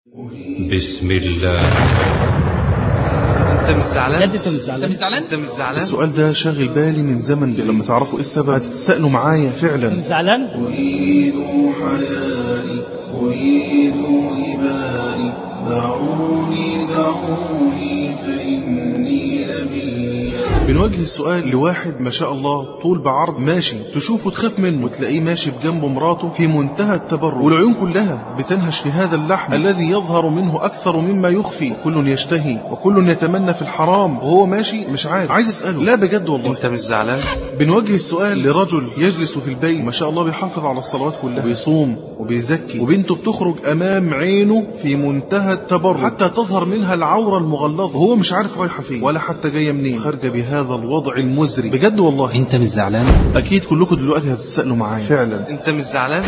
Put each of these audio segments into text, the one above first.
بسم الله انت مش زعلان بجد انت مش زعلان انت مش زعلان انت مش زعلان السؤال ده شاغل بالي من زمن لما تعرفوا ايه السبب هتتسألوا معايا انت فعلا مش زعلان أريد حيائي أريد إبائي دعوني دعوني فإني أبي بنوجه السؤال لواحد ما شاء الله طول بعرض ماشي تشوفه تخاف منه وتلاقيه ماشي بجنبه مراته في منتهى التبرج والعيون كلها بتنهش في هذا اللحم الذي يظهر منه أكثر مما يخفي كل يشتهي وكل يتمنى في الحرام وهو ماشي مش عارف عايز أسأله لا بجد والله انت مش زعلان بنوجه السؤال لرجل يجلس في البيت ما شاء الله بيحافظ على الصلوات كلها وبيصوم وبيزكي وبنته بتخرج امام عينه في منتهى التبرج حتى تظهر منها العوره المغلظه وهو مش عارف رايحه فين ولا حتى جايه منين خارجه بهذا الوضع المزري بجد والله انت مش زعلان اكيد كلكم دلوقتي هتتسالوا معايا فعلا انت مش زعلان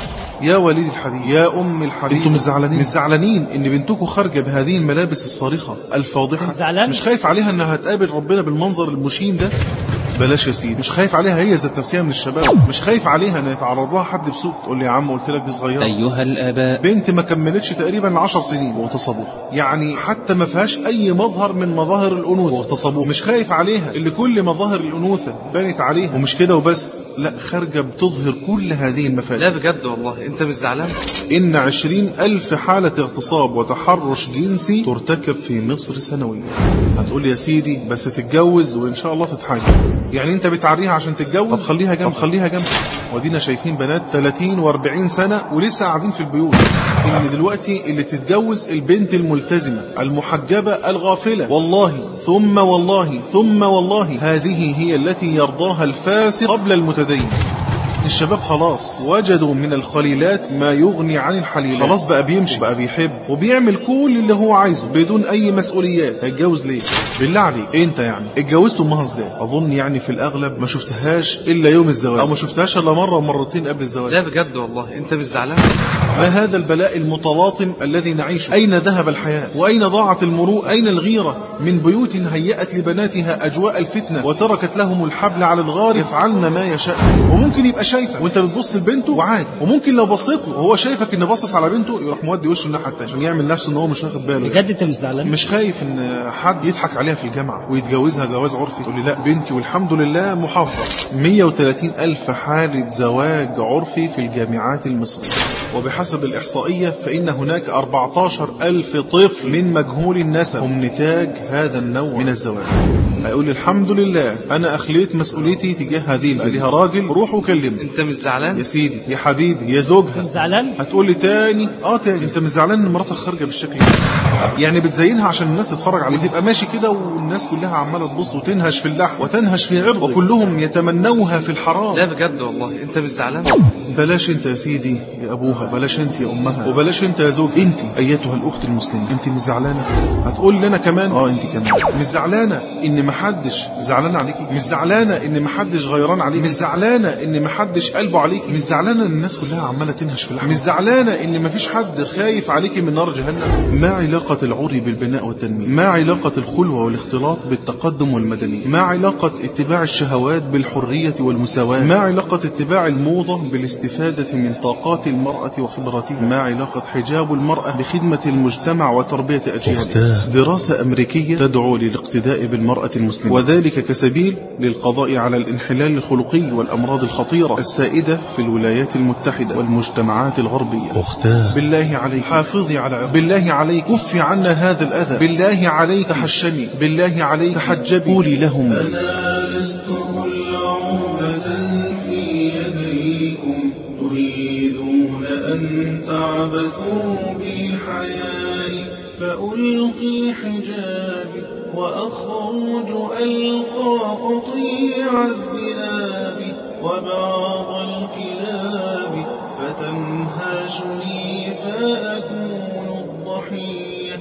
يا وليدي الحبيب يا ام الحبيب انتوا مش زعلانين مش زعلانين ان بنتكم خارجه بهذه الملابس الصارخه الفاضحه مش زعلان؟ مش خايف عليها انها هتقابل ربنا بالمنظر المشين ده بلاش يا سيدي مش خايف عليها هي ذات نفسها من الشباب مش خايف عليها ان يتعرض لها حد بسوء تقول لي يا عم قلت لك دي صغيره ايها الاباء بنت ما كملتش تقريبا 10 سنين واغتصبوها يعني حتى ما فيهاش اي مظهر من مظاهر الانوثه واغتصبوها مش خايف عليها اللي كل مظاهر الانوثه بانت عليها ومش كده وبس لا خارجه بتظهر كل هذه المفاتيح لا بجد والله انت مش زعلان إن عشرين ألف حالة اغتصاب وتحرش جنسي ترتكب في مصر سنويا هتقول لي يا سيدي بس تتجوز وإن شاء الله تتحجب يعني أنت بتعريها عشان تتجوز طب خليها جنب طب خليها جنب ودينا شايفين بنات 30 و40 سنة ولسه قاعدين في البيوت إن دلوقتي اللي بتتجوز البنت الملتزمة المحجبة الغافلة والله ثم والله ثم والله هذه هي التي يرضاها الفاسق قبل المتدين الشباب خلاص وجدوا من الخليلات ما يغني عن الحليلات خلاص بقى بيمشي بقى بيحب وبيعمل كل اللي هو عايزه بدون اي مسؤوليات هيتجوز ليه بالله عليك انت يعني اتجوزت امها ازاي اظن يعني في الاغلب ما شفتهاش الا يوم الزواج او ما شفتهاش الا مره ومرتين قبل الزواج لا بجد والله انت مش زعلان ما هذا البلاء المتلاطم الذي نعيشه أين ذهب الحياة وأين ضاعت المروءة أين الغيرة من بيوت هيأت لبناتها أجواء الفتنة وتركت لهم الحبل على الغار يفعلن ما يشاء وممكن يبقى شايفك وانت بتبص لبنته وعادي وممكن لو بصيت له وهو شايفك ان باصص على بنته يروح مودي وشه الناحيه التانيه عشان يعمل نفسه ان هو مش واخد باله بجد انت مش زعلان مش خايف ان حد يضحك عليها في الجامعة ويتجوزها جواز عرفي تقول لي لا بنتي والحمد لله محافظة 130 ألف حالة زواج عرفي في الجامعات المصرية وبحسب الإحصائية فإن هناك 14 ألف طفل من مجهول النسب هم نتاج هذا النوع من الزواج هيقول لي الحمد لله أنا أخليت مسؤوليتي تجاه هذه البنت ليها راجل روح وكلمني انت مش زعلان يا سيدي يا حبيبي يا انت زوجها مش زعلان هتقول لي تاني اه تاني انت مش زعلان ان مراتك خارجه بالشكل ده يعني بتزينها عشان الناس تتفرج عليك وتبقى ماشي كده والناس كلها عماله تبص وتنهش في اللحم وتنهش في عرضك وكلهم يتمنوها في الحرام لا بجد والله انت مش زعلان بلاش انت يا سيدي يا ابوها بلاش انت يا امها وبلاش انت يا زوج انت ايتها الاخت المسلمه انت مش زعلانه هتقول لي انا كمان اه انت كمان مش زعلانه ان محدش زعلان عليكي مش زعلانه ان محدش غيران عليكي مش زعلانه ان محدش قلبه عليكي مش زعلانه ان الناس كلها عماله تنهش في اللحم مش زعلانه ان مفيش حد خايف عليكي من نار جهنم ما علاقه العري بالبناء والتنميه ما علاقه الخلوه والاختلاط بالتقدم والمدنيه ما علاقه اتباع الشهوات بالحريه والمساواه ما علاقه اتباع الموضه بالاستفاده من طاقات المراه وخبراتها ما علاقه حجاب المراه بخدمه المجتمع وتربيه اجيالها دراسه امريكيه تدعو للاقتداء بالمراه المسلمه وذلك كسبيل للقضاء على الانحلال الخلقي والامراض الخطيره السائده في الولايات المتحده والمجتمعات الغربيه أختاه بالله عليك حافظي على عرضك بالله عليك كفي عنا هذا الأذى بالله عليك تحشمي بالله عليك تحجبي قولي لهم أنا لست ملعوبة في يديكم تريدون أن تعبثوا بحيائي فألقي حجابي وأخرج ألقى قطيع الذئاب وبعض الكلاب فتنهاشني فأكون الضحية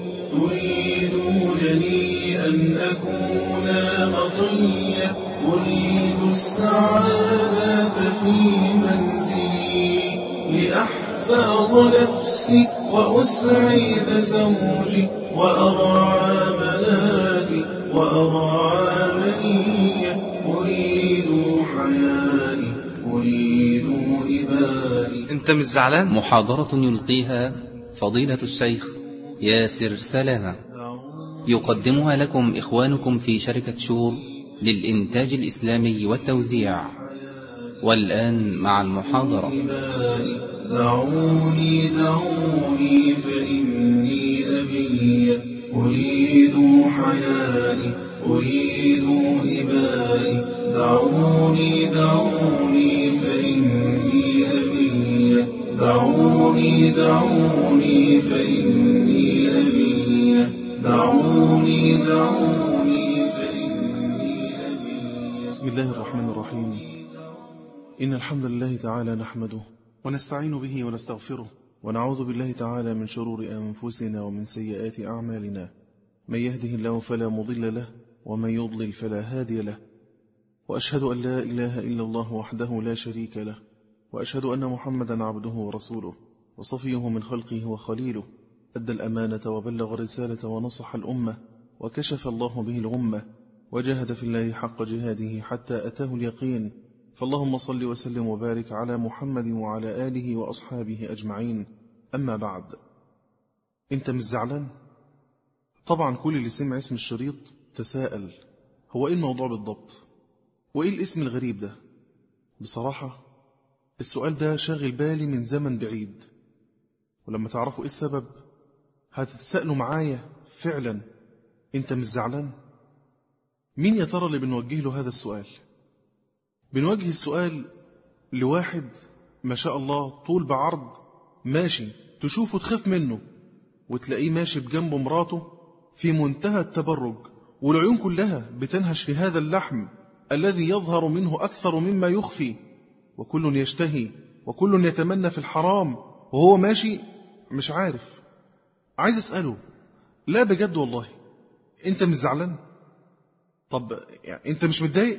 تريدونني أن أكون مطية أريد السعادة في منزلي لأحفظ نفسي وأسعد زوجي وأرعى بناتي وأرعى منية أريد حيائي أريد إبائي انت مش زعلان محاضرة يلقيها فضيلة الشيخ ياسر سلامة يقدمها لكم إخوانكم في شركة شور للإنتاج الإسلامي والتوزيع والآن مع المحاضرة دعوني دعوني فإني أبي أريد حيائي أريد إبائي دعوني دعوني فإني أبي دعوني دعوني فإني أبي دعوني دعوني فإني أبي بسم الله الرحمن الرحيم إن الحمد لله تعالى نحمده ونستعين به ونستغفره ونعوذ بالله تعالى من شرور أنفسنا ومن سيئات أعمالنا من يهده الله فلا مضل له ومن يضلل فلا هادي له وأشهد أن لا إله إلا الله وحده لا شريك له وأشهد أن محمدا عبده ورسوله وصفيه من خلقه وخليله أدى الأمانة وبلغ الرسالة ونصح الأمة وكشف الله به الغمة وجاهد في الله حق جهاده حتى أتاه اليقين فاللهم صل وسلم وبارك على محمد وعلى آله وأصحابه أجمعين أما بعد أنت مش زعلان؟ طبعا كل اللي سمع اسم الشريط تساءل هو إيه الموضوع بالضبط؟ وإيه الاسم الغريب ده؟ بصراحة السؤال ده شاغل بالي من زمن بعيد ولما تعرفوا إيه السبب هتتسألوا معايا فعلا أنت مش زعلان؟ مين يا ترى اللي بنوجه له هذا السؤال؟ بنوجه السؤال لواحد ما شاء الله طول بعرض ماشي تشوفه تخاف منه وتلاقيه ماشي بجنب مراته في منتهى التبرج والعيون كلها بتنهش في هذا اللحم الذي يظهر منه أكثر مما يخفي وكل يشتهي وكل يتمنى في الحرام وهو ماشي مش عارف عايز أسأله لا بجد والله أنت مش زعلان طب يعني أنت مش متضايق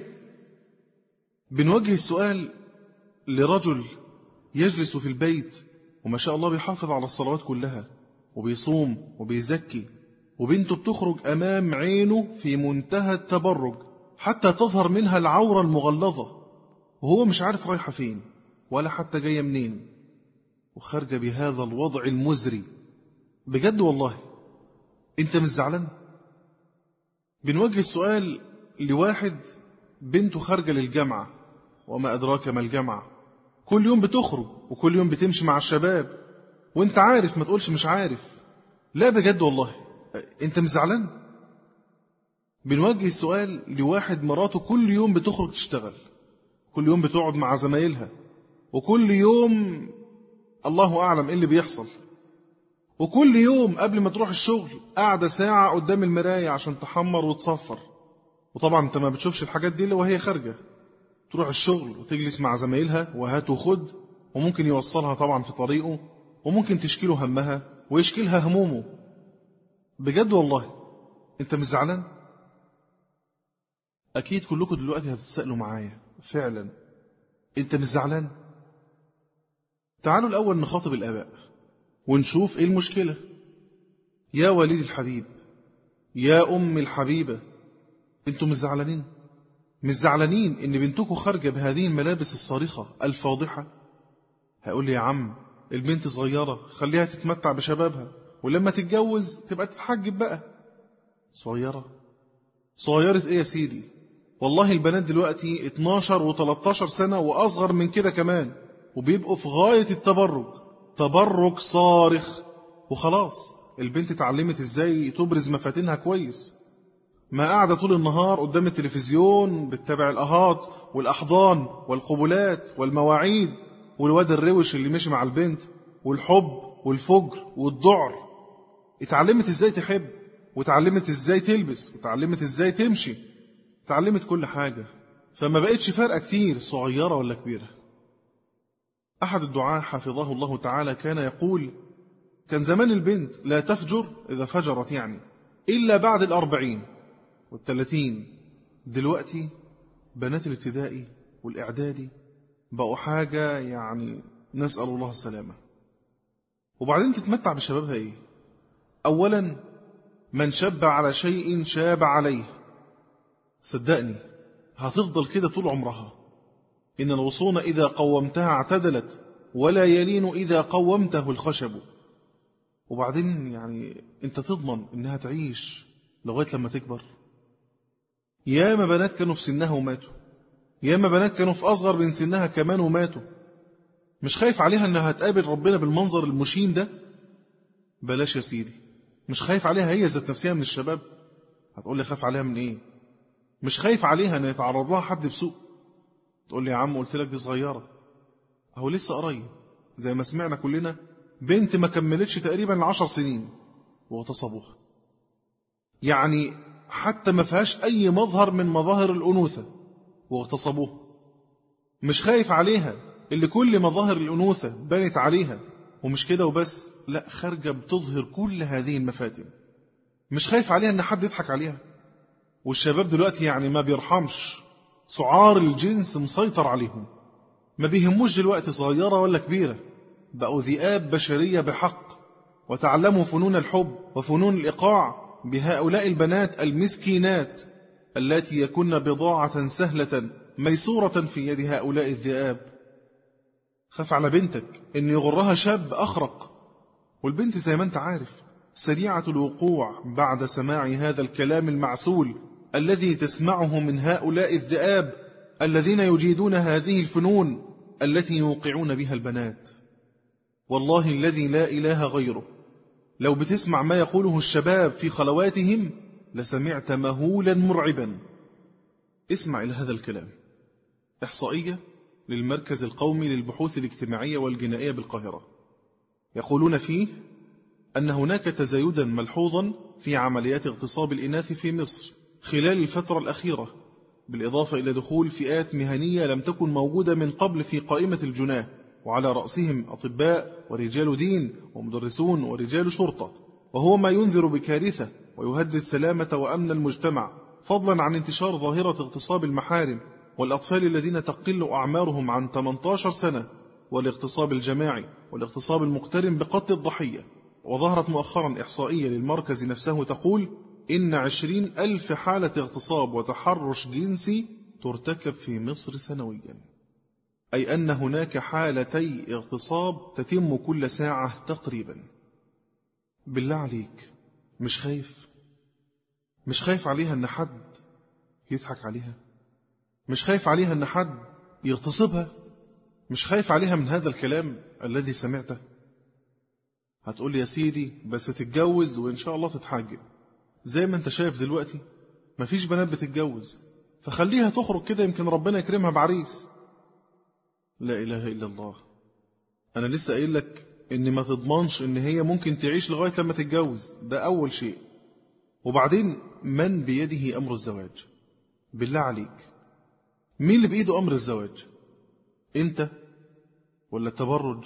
بنوجه السؤال لرجل يجلس في البيت وما شاء الله بيحافظ على الصلوات كلها وبيصوم وبيزكي وبنته بتخرج أمام عينه في منتهى التبرج حتى تظهر منها العورة المغلظة وهو مش عارف رايحة فين ولا حتى جاية منين وخارجة بهذا الوضع المزري بجد والله انت مش زعلان بنوجه السؤال لواحد بنته خارجة للجامعة وما أدراك ما الجامعة كل يوم بتخرج وكل يوم بتمشي مع الشباب وانت عارف ما تقولش مش عارف لا بجد والله انت مش زعلان بنوجه السؤال لواحد مراته كل يوم بتخرج تشتغل كل يوم بتقعد مع زمايلها وكل يوم الله أعلم إيه اللي بيحصل وكل يوم قبل ما تروح الشغل قاعدة ساعة قدام المراية عشان تحمر وتصفر وطبعا انت ما بتشوفش الحاجات دي الا وهي خارجة تروح الشغل وتجلس مع زمايلها وهات وخد وممكن يوصلها طبعا في طريقه وممكن تشكيله همها ويشكيلها همومه بجد والله انت مش زعلان اكيد كلكم دلوقتي هتتسألوا معايا فعلا انت مش زعلان تعالوا الاول نخاطب الاباء ونشوف ايه المشكلة يا والدي الحبيب يا ام الحبيبة انتوا مش زعلانين مش زعلانين ان بنتكم خارجة بهذه الملابس الصارخة الفاضحة هيقول لي يا عم البنت صغيرة خليها تتمتع بشبابها ولما تتجوز تبقى تتحجب بقى صغيرة صغيرة ايه يا سيدي والله البنات دلوقتي 12 و13 سنة وأصغر من كده كمان وبيبقوا في غاية التبرج تبرج صارخ وخلاص البنت اتعلمت ازاي تبرز مفاتنها كويس ما قاعدة طول النهار قدام التلفزيون بتتابع الأهات والأحضان والقبلات والمواعيد والواد الروش اللي مشي مع البنت والحب والفجر والذعر اتعلمت ازاي تحب وتعلمت ازاي تلبس وتعلمت ازاي تمشي تعلمت كل حاجة فما بقتش فارقة كتير صغيرة ولا كبيرة أحد الدعاة حفظه الله تعالى كان يقول كان زمان البنت لا تفجر إذا فجرت يعني إلا بعد الأربعين والثلاثين دلوقتي بنات الابتدائي والإعدادي بقوا حاجة يعني نسأل الله السلامة وبعدين تتمتع بشبابها إيه أولا من شب على شيء شاب عليه صدقني هتفضل كده طول عمرها إن الغصون إذا قومتها اعتدلت ولا يلين إذا قومته الخشب وبعدين يعني انت تضمن انها تعيش لغاية لما تكبر ياما بنات كانوا في سنها وماتوا ياما بنات كانوا في أصغر من سنها كمان وماتوا مش خايف عليها انها تقابل ربنا بالمنظر المشين ده بلاش يا سيدي مش خايف عليها هي ذات نفسها من الشباب هتقول لي خايف عليها من ايه مش خايف عليها ان يتعرض لها حد بسوء تقول لي يا عم قلت لك دي صغيره اهو لسه قريب زي ما سمعنا كلنا بنت ما كملتش تقريبا العشر سنين واغتصبوها يعني حتى ما فيهاش اي مظهر من مظاهر الانوثه واغتصبوها مش خايف عليها اللي كل مظاهر الانوثه بانت عليها ومش كده وبس لا خارجه بتظهر كل هذه المفاتن مش خايف عليها ان حد يضحك عليها والشباب دلوقتي يعني ما بيرحمش سعار الجنس مسيطر عليهم ما بيهموش دلوقتي صغيرة ولا كبيرة بقوا ذئاب بشرية بحق وتعلموا فنون الحب وفنون الإيقاع بهؤلاء البنات المسكينات التي يكن بضاعة سهلة ميسورة في يد هؤلاء الذئاب خاف على بنتك إن يغرها شاب أخرق والبنت زي ما أنت عارف سريعة الوقوع بعد سماع هذا الكلام المعسول الذي تسمعه من هؤلاء الذئاب الذين يجيدون هذه الفنون التي يوقعون بها البنات والله الذي لا إله غيره لو بتسمع ما يقوله الشباب في خلواتهم لسمعت مهولا مرعبا اسمع إلى هذا الكلام إحصائية للمركز القومي للبحوث الاجتماعية والجنائية بالقاهرة يقولون فيه أن هناك تزايدا ملحوظا في عمليات اغتصاب الإناث في مصر خلال الفترة الأخيرة بالإضافة إلى دخول فئات مهنية لم تكن موجودة من قبل في قائمة الجناه وعلى رأسهم أطباء ورجال دين ومدرسون ورجال شرطة وهو ما ينذر بكارثة ويهدد سلامة وأمن المجتمع فضلا عن انتشار ظاهرة اغتصاب المحارم والأطفال الذين تقل أعمارهم عن 18 سنة والاغتصاب الجماعي والاغتصاب المقترن بقتل الضحية وظهرت مؤخرا إحصائية للمركز نفسه تقول إن عشرين ألف حالة اغتصاب وتحرش جنسي ترتكب في مصر سنويا أي أن هناك حالتي اغتصاب تتم كل ساعة تقريبا بالله عليك مش خايف مش خايف عليها أن حد يضحك عليها مش خايف عليها أن حد يغتصبها مش خايف عليها من هذا الكلام الذي سمعته هتقول يا سيدي بس تتجوز وإن شاء الله تتحجب زي ما انت شايف دلوقتي مفيش بنات بتتجوز فخليها تخرج كده يمكن ربنا يكرمها بعريس لا إله إلا الله أنا لسه قايل لك إن ما تضمنش إن هي ممكن تعيش لغاية لما تتجوز ده أول شيء وبعدين من بيده أمر الزواج بالله عليك مين اللي بإيده أمر الزواج أنت ولا التبرج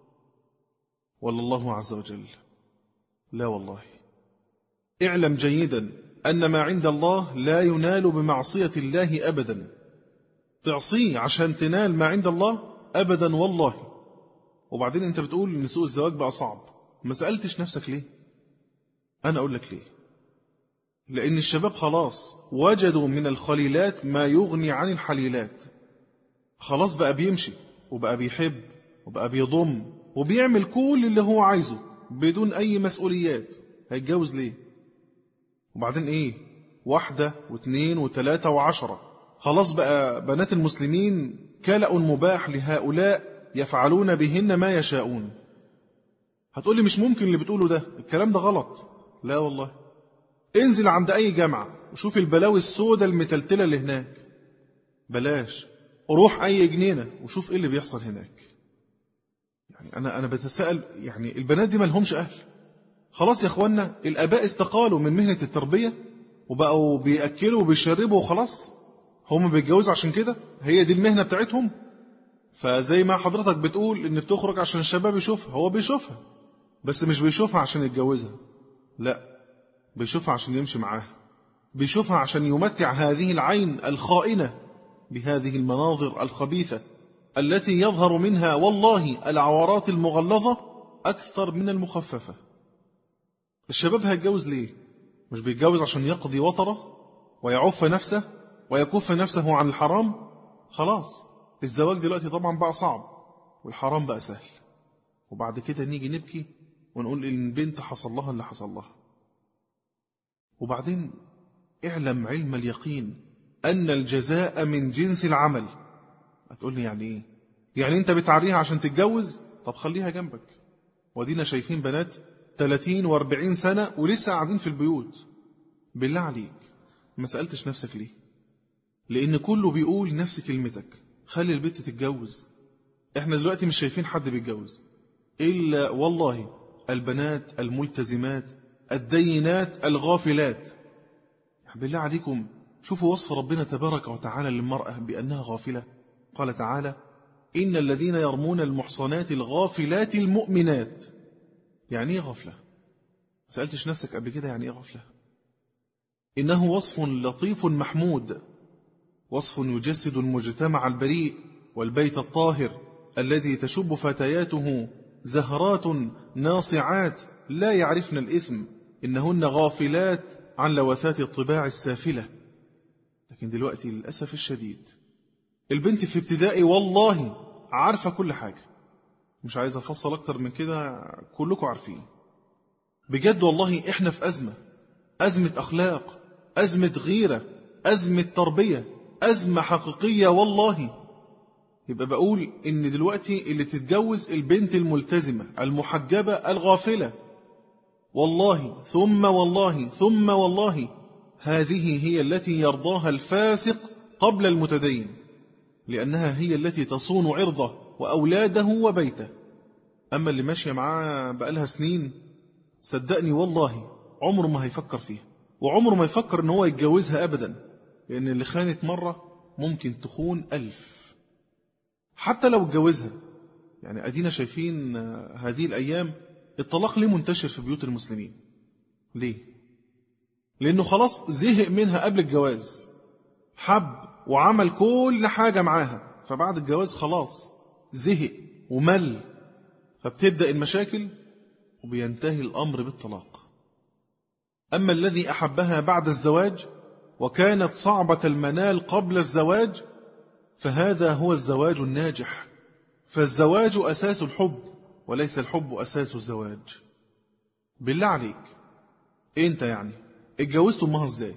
ولا الله عز وجل لا والله اعلم جيدا أن ما عند الله لا ينال بمعصية الله أبدا تعصيه عشان تنال ما عند الله أبدا والله وبعدين أنت بتقول إن سوء الزواج بقى صعب ما سألتش نفسك ليه أنا أقول لك ليه لأن الشباب خلاص وجدوا من الخليلات ما يغني عن الحليلات خلاص بقى بيمشي وبقى بيحب وبقى بيضم وبيعمل كل اللي هو عايزه بدون أي مسؤوليات هيتجوز ليه وبعدين ايه واحدة واثنين وثلاثة وعشرة خلاص بقى بنات المسلمين كلأ مباح لهؤلاء يفعلون بهن ما يشاءون هتقولي مش ممكن اللي بتقوله ده الكلام ده غلط لا والله انزل عند أي جامعة وشوف البلاوي السوداء المتلتلة اللي هناك بلاش روح أي جنينة وشوف إيه اللي بيحصل هناك يعني أنا أنا بتساءل يعني البنات دي مالهمش أهل خلاص يا اخوانا الاباء استقالوا من مهنة التربية وبقوا بيأكلوا وبيشربوا وخلاص هم بيتجوزوا عشان كده هي دي المهنة بتاعتهم فزي ما حضرتك بتقول ان بتخرج عشان الشباب يشوفها هو بيشوفها بس مش بيشوفها عشان يتجوزها لا بيشوفها عشان يمشي معاها بيشوفها عشان يمتع هذه العين الخائنة بهذه المناظر الخبيثة التي يظهر منها والله العورات المغلظة أكثر من المخففة الشباب هيتجوز ليه مش بيتجوز عشان يقضي وطره ويعف نفسه ويكف نفسه عن الحرام خلاص الزواج دلوقتي طبعا بقى صعب والحرام بقى سهل وبعد كده نيجي نبكي ونقول إن البنت حصل لها اللي حصل لها وبعدين اعلم علم اليقين أن الجزاء من جنس العمل هتقول لي يعني إيه يعني أنت بتعريها عشان تتجوز طب خليها جنبك ودينا شايفين بنات 30 و40 سنة ولسه قاعدين في البيوت بالله عليك ما سألتش نفسك ليه لأن كله بيقول نفس كلمتك خلي البنت تتجوز احنا دلوقتي مش شايفين حد بيتجوز إلا والله البنات الملتزمات الدينات الغافلات بالله عليكم شوفوا وصف ربنا تبارك وتعالى للمرأة بأنها غافلة قال تعالى إن الذين يرمون المحصنات الغافلات المؤمنات يعني ايه غفلة سألتش نفسك قبل كده يعني ايه غفلة إنه وصف لطيف محمود وصف يجسد المجتمع البريء والبيت الطاهر الذي تشب فتياته زهرات ناصعات لا يعرفن الإثم إنهن غافلات عن لوثات الطباع السافلة لكن دلوقتي للأسف الشديد البنت في ابتدائي والله عارفة كل حاجة مش عايز أفصل أكتر من كده كلكم عارفين بجد والله إحنا في أزمة أزمة أخلاق أزمة غيرة أزمة تربية أزمة حقيقية والله يبقى بقول إن دلوقتي اللي بتتجوز البنت الملتزمة المحجبة الغافلة والله ثم والله ثم والله هذه هي التي يرضاها الفاسق قبل المتدين لأنها هي التي تصون عرضه وأولاده وبيته أما اللي ماشية معاه بقالها سنين صدقني والله عمره ما هيفكر فيها وعمره ما يفكر ان هو يتجوزها أبدا لأن اللي خانت مرة ممكن تخون ألف حتى لو اتجوزها يعني أدينا شايفين هذه الأيام الطلاق ليه منتشر في بيوت المسلمين ليه لأنه خلاص زهق منها قبل الجواز حب وعمل كل حاجة معاها فبعد الجواز خلاص زهق ومل فبتبدأ المشاكل وبينتهي الأمر بالطلاق أما الذي أحبها بعد الزواج وكانت صعبة المنال قبل الزواج فهذا هو الزواج الناجح فالزواج أساس الحب وليس الحب أساس الزواج بالله عليك انت يعني اتجوزت امها ازاي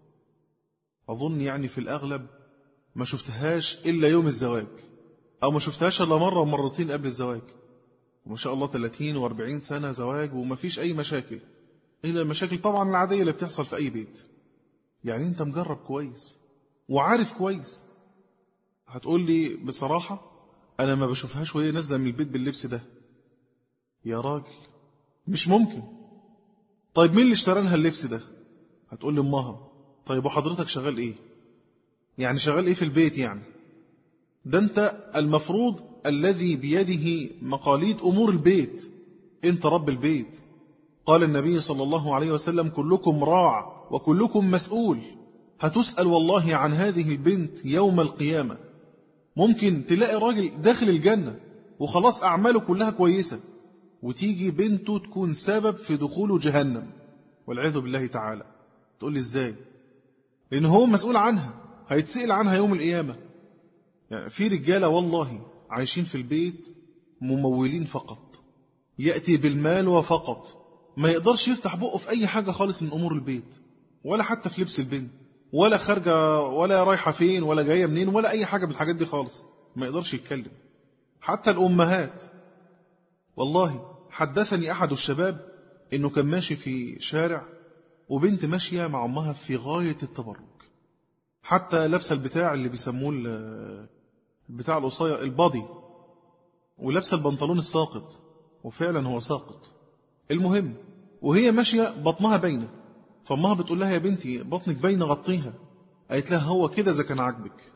اظن يعني في الاغلب ما شفتهاش الا يوم الزواج او ما شفتهاش الا مره ومرتين قبل الزواج وما شاء الله 30 و40 سنه زواج وما فيش اي مشاكل الا المشاكل طبعا العاديه اللي بتحصل في اي بيت يعني انت مجرب كويس وعارف كويس هتقول لي بصراحه انا ما بشوفهاش وهي نازله من البيت باللبس ده يا راجل مش ممكن طيب مين اللي اشترى لها اللبس ده هتقول لي امها طيب وحضرتك شغال ايه يعني شغال ايه في البيت يعني ده انت المفروض الذي بيده مقاليد امور البيت انت رب البيت قال النبي صلى الله عليه وسلم كلكم راع وكلكم مسؤول هتسأل والله عن هذه البنت يوم القيامة ممكن تلاقي راجل داخل الجنة وخلاص أعماله كلها كويسة وتيجي بنته تكون سبب في دخوله جهنم والعياذ بالله تعالى تقول لي ازاي لان هو مسؤول عنها هيتسأل عنها يوم القيامة يعني في رجالة والله عايشين في البيت ممولين فقط يأتي بالمال وفقط ما يقدرش يفتح بقه في أي حاجة خالص من أمور البيت ولا حتى في لبس البنت ولا خارجة ولا رايحة فين ولا جاية منين ولا أي حاجة بالحاجات دي خالص ما يقدرش يتكلم حتى الأمهات والله حدثني أحد الشباب إنه كان ماشي في شارع وبنت ماشية مع أمها في غاية التبرج حتى لابسه البتاع اللي بيسموه البتاع القصير البادي ولابسه البنطلون الساقط وفعلا هو ساقط المهم وهي ماشية بطنها باينة فأمها بتقول لها يا بنتي بطنك باينة غطيها قالت لها هو كده إذا كان عاجبك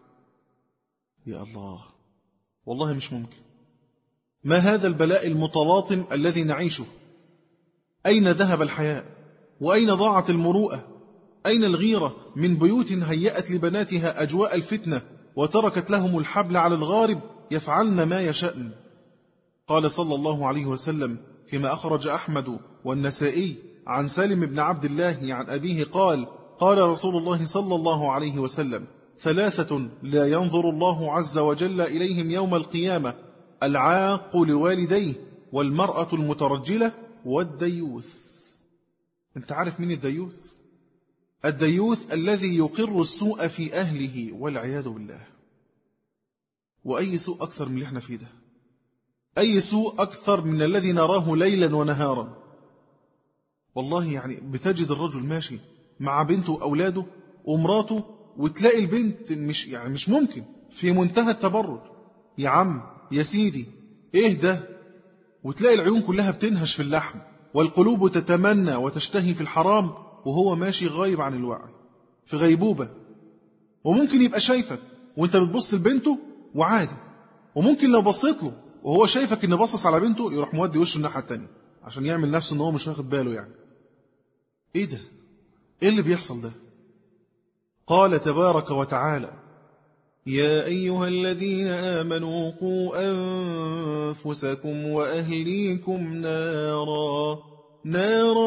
يا الله والله مش ممكن ما هذا البلاء المتلاطم الذي نعيشه أين ذهب الحياء وأين ضاعت المروءة أين الغيرة من بيوت هيأت لبناتها أجواء الفتنة وتركت لهم الحبل على الغارب يفعلن ما يشأن قال صلى الله عليه وسلم فيما أخرج أحمد والنسائي عن سالم بن عبد الله عن أبيه قال قال رسول الله صلى الله عليه وسلم ثلاثة لا ينظر الله عز وجل إليهم يوم القيامة العاق لوالديه والمرأة المترجلة والديوث انت عارف مين الديوث الديوث الذي يقر السوء في أهله والعياذ بالله وأي سوء أكثر من اللي احنا فيه ده أي سوء أكثر من الذي نراه ليلا ونهارا والله يعني بتجد الرجل ماشي مع بنته وأولاده ومراته وتلاقي البنت مش يعني مش ممكن في منتهى التبرج يا عم يا سيدي ايه ده وتلاقي العيون كلها بتنهش في اللحم والقلوب تتمنى وتشتهي في الحرام وهو ماشي غايب عن الوعي في غيبوبة وممكن يبقى شايفك وانت بتبص لبنته وعادي وممكن لو بصيت له وهو شايفك ان باصص على بنته يروح مودي وشه الناحية التانية عشان يعمل نفسه ان هو مش واخد باله يعني ايه ده ايه اللي بيحصل ده قال تبارك وتعالى يا أيها الذين آمنوا قوا أنفسكم وأهليكم نارا نارا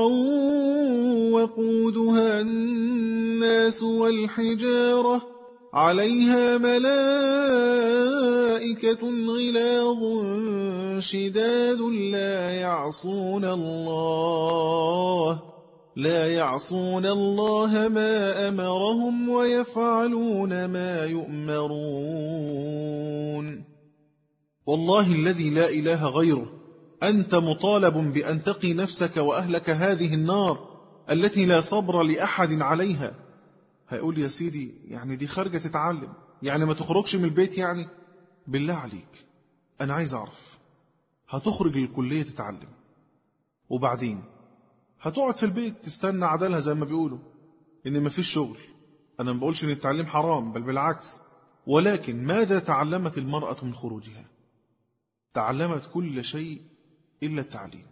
وقودها الناس والحجارة عليها ملائكة غلاظ شداد لا يعصون الله لا يعصون الله ما أمرهم ويفعلون ما يؤمرون والله الذي لا إله غيره أنت مطالب بأن تقي نفسك وأهلك هذه النار التي لا صبر لأحد عليها هيقول يا سيدي يعني دي خارجة تتعلم يعني ما تخرجش من البيت يعني بالله عليك أنا عايز أعرف هتخرج للكلية تتعلم وبعدين هتقعد في البيت تستنى عدالها زي ما بيقولوا إن ما فيش شغل أنا ما بقولش إن التعليم حرام بل بالعكس ولكن ماذا تعلمت المرأة من خروجها تعلمت كل شيء إلا التعليم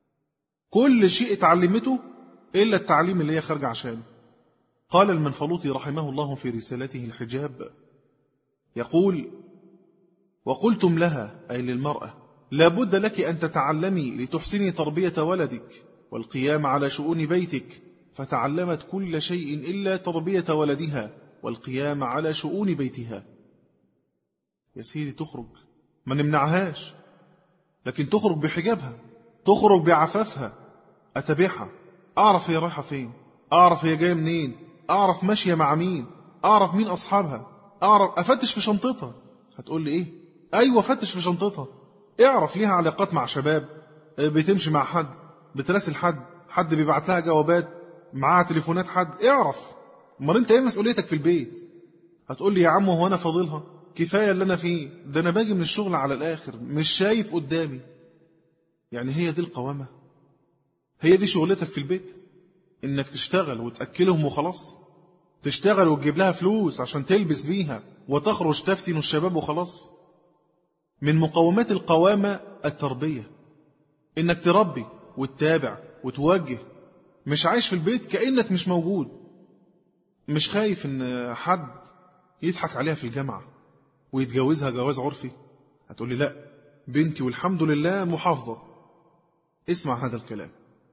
كل شيء اتعلمته إلا التعليم اللي هي خارجة عشانه قال المنفلوطي رحمه الله في رسالته الحجاب يقول وقلتم لها أي للمرأة لابد لك أن تتعلمي لتحسني تربية ولدك والقيام على شؤون بيتك فتعلمت كل شيء إلا تربية ولدها والقيام على شؤون بيتها يا سيدي تخرج ما نمنعهاش لكن تخرج بحجابها تخرج بعفافها أتبعها أعرف هي رايحة فين أعرف هي جاية منين أعرف ماشية مع مين أعرف مين أصحابها أعرف أفتش في شنطتها هتقول لي إيه أيوة فتش في شنطتها اعرف ليها علاقات مع شباب بتمشي مع حد بتراسل حد حد بيبعت لها جوابات معاها تليفونات حد اعرف امال انت ايه مسؤوليتك في البيت هتقول لي يا عم هو انا فاضلها كفايه اللي انا فيه ده انا باجي من الشغل على الاخر مش شايف قدامي يعني هي دي القوامه هي دي شغلتك في البيت انك تشتغل وتاكلهم وخلاص تشتغل وتجيب لها فلوس عشان تلبس بيها وتخرج تفتن الشباب وخلاص من مقومات القوامه التربيه انك تربي وتتابع وتوجه مش عايش في البيت كأنك مش موجود مش خايف ان حد يضحك عليها في الجامعة ويتجوزها جواز عرفي هتقول لي لا بنتي والحمد لله محافظة اسمع هذا الكلام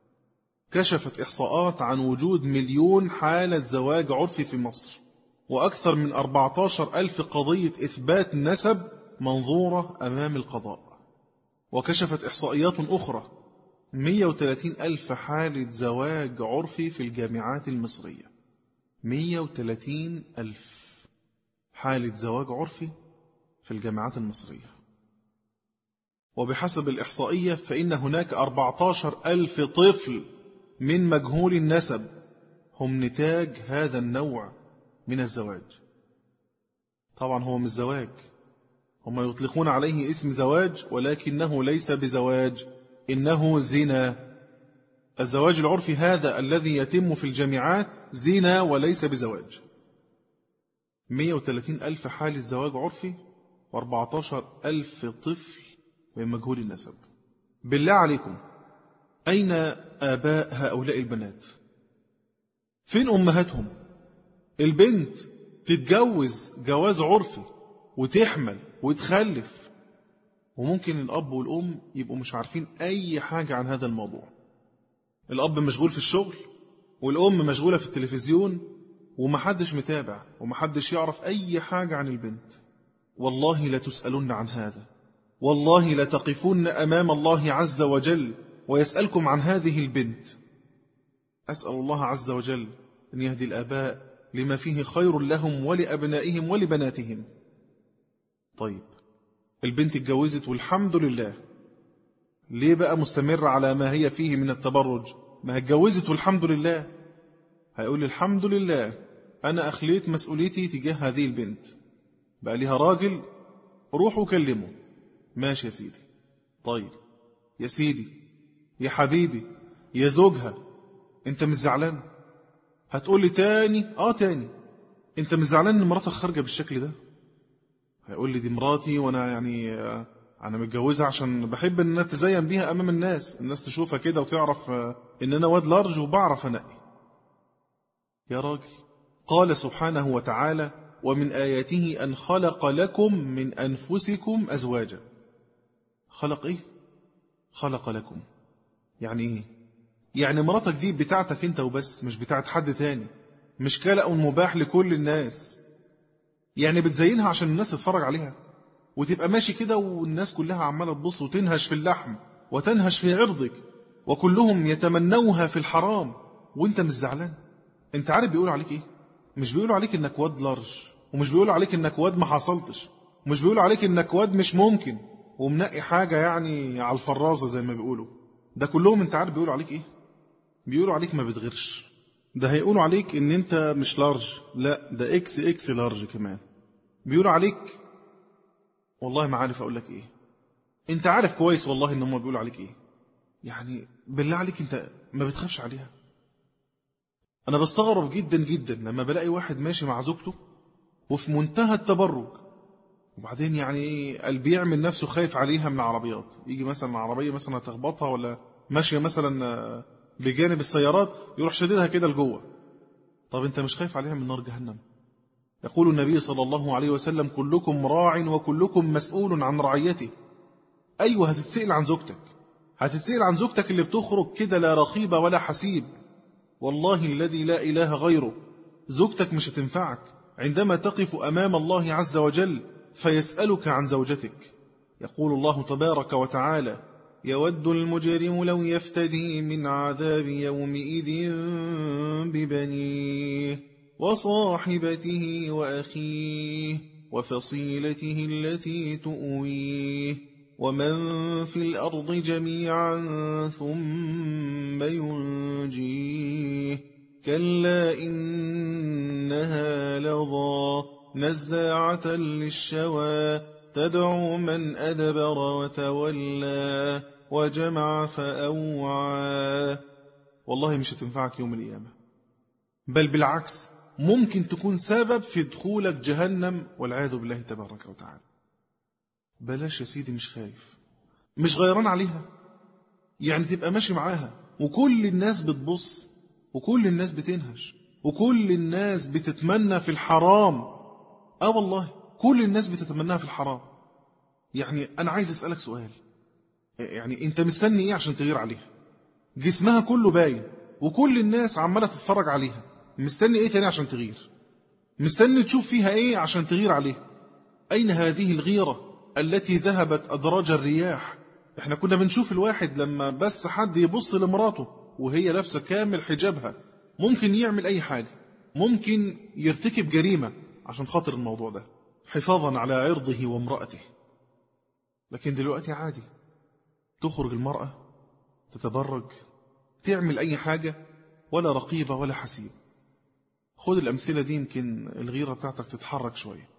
كشفت إحصاءات عن وجود مليون حالة زواج عرفي في مصر وأكثر من 14 ألف قضية إثبات نسب منظورة أمام القضاء وكشفت إحصائيات أخرى 130 ألف حالة زواج عرفي في الجامعات المصرية 130 ألف حالة زواج عرفي في الجامعات المصرية وبحسب الإحصائية فإن هناك 14 ألف طفل من مجهول النسب هم نتاج هذا النوع من الزواج طبعا هو مش زواج هم يطلقون عليه اسم زواج ولكنه ليس بزواج إنه زنا الزواج العرفي هذا الذي يتم في الجامعات زنا وليس بزواج 130 ألف حالة زواج عرفي و14 ألف طفل من مجهول النسب بالله عليكم أين آباء هؤلاء البنات فين أمهاتهم البنت تتجوز جواز عرفي وتحمل وتخلف وممكن الأب والأم يبقوا مش عارفين أي حاجة عن هذا الموضوع الأب مشغول في الشغل والأم مشغولة في التلفزيون ومحدش متابع ومحدش يعرف أي حاجة عن البنت والله لتسألن عن هذا والله لتقفن أمام الله عز وجل ويسألكم عن هذه البنت أسأل الله عز وجل أن يهدي الآباء لما فيه خير لهم ولأبنائهم ولبناتهم طيب البنت اتجوزت والحمد لله ليه بقى مستمر على ما هي فيه من التبرج ما هي اتجوزت والحمد لله هيقول الحمد لله أنا أخليت مسؤوليتي تجاه هذه البنت بقى ليها راجل روح وكلمه ماشي يا سيدي طيب يا سيدي يا حبيبي يا زوجها انت مش زعلان هتقول لي تاني اه تاني انت مش زعلان ان مراتك خارجه بالشكل ده هيقول لي دي مراتي وانا يعني آه، انا متجوزها عشان بحب ان انا اتزين بيها امام الناس الناس تشوفها كده وتعرف آه، ان انا واد لارج وبعرف انقي يا راجل قال سبحانه وتعالى ومن آياته أن خلق لكم من أنفسكم أزواجا خلق إيه؟ خلق لكم يعني إيه؟ يعني مراتك دي بتاعتك أنت وبس مش بتاعت حد تاني مش كلأ مباح لكل الناس يعني بتزينها عشان الناس تتفرج عليها وتبقى ماشي كده والناس كلها عمالة تبص وتنهش في اللحم وتنهش في عرضك وكلهم يتمنوها في الحرام وانت مش زعلان انت عارف بيقولوا عليك ايه مش بيقولوا عليك انك واد لارج ومش بيقولوا عليك انك واد ما حصلتش ومش بيقولوا عليك انك واد مش ممكن ومنقي حاجة يعني على الفرازة زي ما بيقولوا ده كلهم انت عارف بيقولوا عليك ايه بيقولوا عليك ما بتغيرش ده هيقولوا عليك ان انت مش لارج لا ده اكس اكس لارج كمان بيقولوا عليك والله ما عارف اقول لك ايه انت عارف كويس والله ان هم بيقولوا عليك ايه يعني بالله عليك انت ما بتخافش عليها انا بستغرب جدا جدا لما بلاقي واحد ماشي مع زوجته وفي منتهى التبرج وبعدين يعني ايه قلبي يعمل نفسه خايف عليها من العربيات يجي مثلا عربيه مثلا تخبطها ولا ماشيه مثلا بجانب السيارات يروح شديدها كده لجوه طب انت مش خايف عليها من نار جهنم يقول النبي صلى الله عليه وسلم كلكم راع وكلكم مسؤول عن رعيته ايوه هتتسال عن زوجتك هتتسال عن زوجتك اللي بتخرج كده لا رقيب ولا حسيب والله الذي لا اله غيره زوجتك مش هتنفعك عندما تقف امام الله عز وجل فيسالك عن زوجتك يقول الله تبارك وتعالى يود المجرم لو يفتدي من عذاب يومئذ ببنيه وصاحبته واخيه وفصيلته التي تؤويه ومن في الارض جميعا ثم ينجيه كلا انها لظى نزاعه للشوى تدعو من ادبر وتولى وجمع فاوعى والله مش هتنفعك يوم القيامه بل بالعكس ممكن تكون سبب في دخولك جهنم والعياذ بالله تبارك وتعالى بلاش يا سيدي مش خايف مش غيران عليها يعني تبقى ماشي معاها وكل الناس بتبص وكل الناس بتنهش وكل الناس بتتمنى في الحرام اه والله كل الناس بتتمناها في الحرام يعني انا عايز اسالك سؤال يعني انت مستني ايه عشان تغير عليها جسمها كله باين وكل الناس عماله تتفرج عليها مستني ايه تاني عشان تغير مستني تشوف فيها ايه عشان تغير عليها اين هذه الغيره التي ذهبت أدراج الرياح احنا كنا بنشوف الواحد لما بس حد يبص لمراته وهي لابسة كامل حجابها ممكن يعمل أي حاجة ممكن يرتكب جريمة عشان خاطر الموضوع ده حفاظا على عرضه وامرأته لكن دلوقتي عادي تخرج المرأة تتبرج تعمل أي حاجة ولا رقيبة ولا حسيب خد الأمثلة دي يمكن الغيرة بتاعتك تتحرك شوية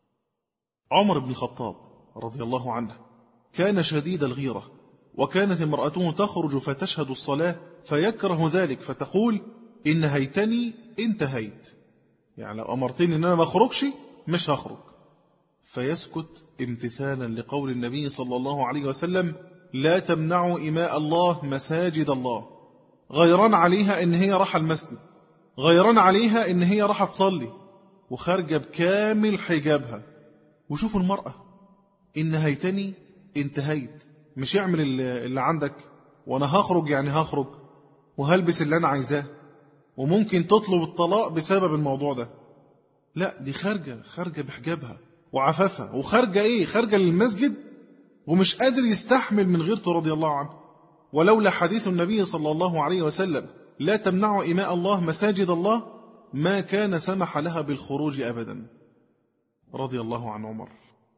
عمر بن الخطاب رضي الله عنه كان شديد الغيرة وكانت امرأته تخرج فتشهد الصلاة فيكره ذلك فتقول إن هيتني انتهيت يعني لو أمرتني إن أنا ما أخرجش مش هخرج فيسكت امتثالا لقول النبي صلى الله عليه وسلم لا تمنعوا إماء الله مساجد الله غيران عليها إن هي راح المسجد غيران عليها إن هي راح تصلي وخارجة بكامل حجابها وشوفوا المرأة إن نهيتني انتهيت مش اعمل اللي عندك وأنا هخرج يعني هخرج وهلبس اللي أنا عايزاه وممكن تطلب الطلاق بسبب الموضوع ده لا دي خارجة خارجة بحجابها وعفافها وخارجة إيه خارجة للمسجد ومش قادر يستحمل من غيرته رضي الله عنه ولولا حديث النبي صلى الله عليه وسلم لا تمنع إماء الله مساجد الله ما كان سمح لها بالخروج أبدا رضي الله عن عمر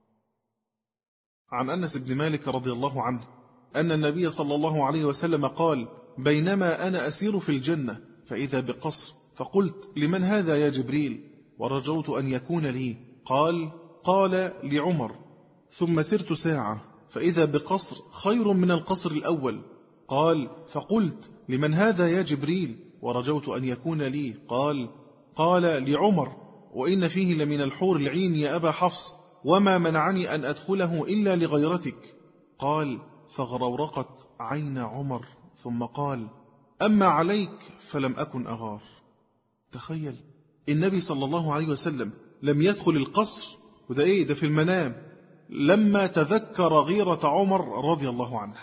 عن أنس بن مالك رضي الله عنه أن النبي صلى الله عليه وسلم قال بينما أنا أسير في الجنة فإذا بقصر فقلت لمن هذا يا جبريل ورجوت أن يكون لي قال قال لعمر ثم سرت ساعة فإذا بقصر خير من القصر الأول قال فقلت لمن هذا يا جبريل ورجوت أن يكون لي قال قال لعمر وإن فيه لمن الحور العين يا أبا حفص وما منعني أن أدخله إلا لغيرتك قال فغرورقت عين عمر ثم قال أما عليك فلم أكن أغار تخيل النبي صلى الله عليه وسلم لم يدخل القصر وده إيه ده في المنام لما تذكر غيرة عمر رضي الله عنه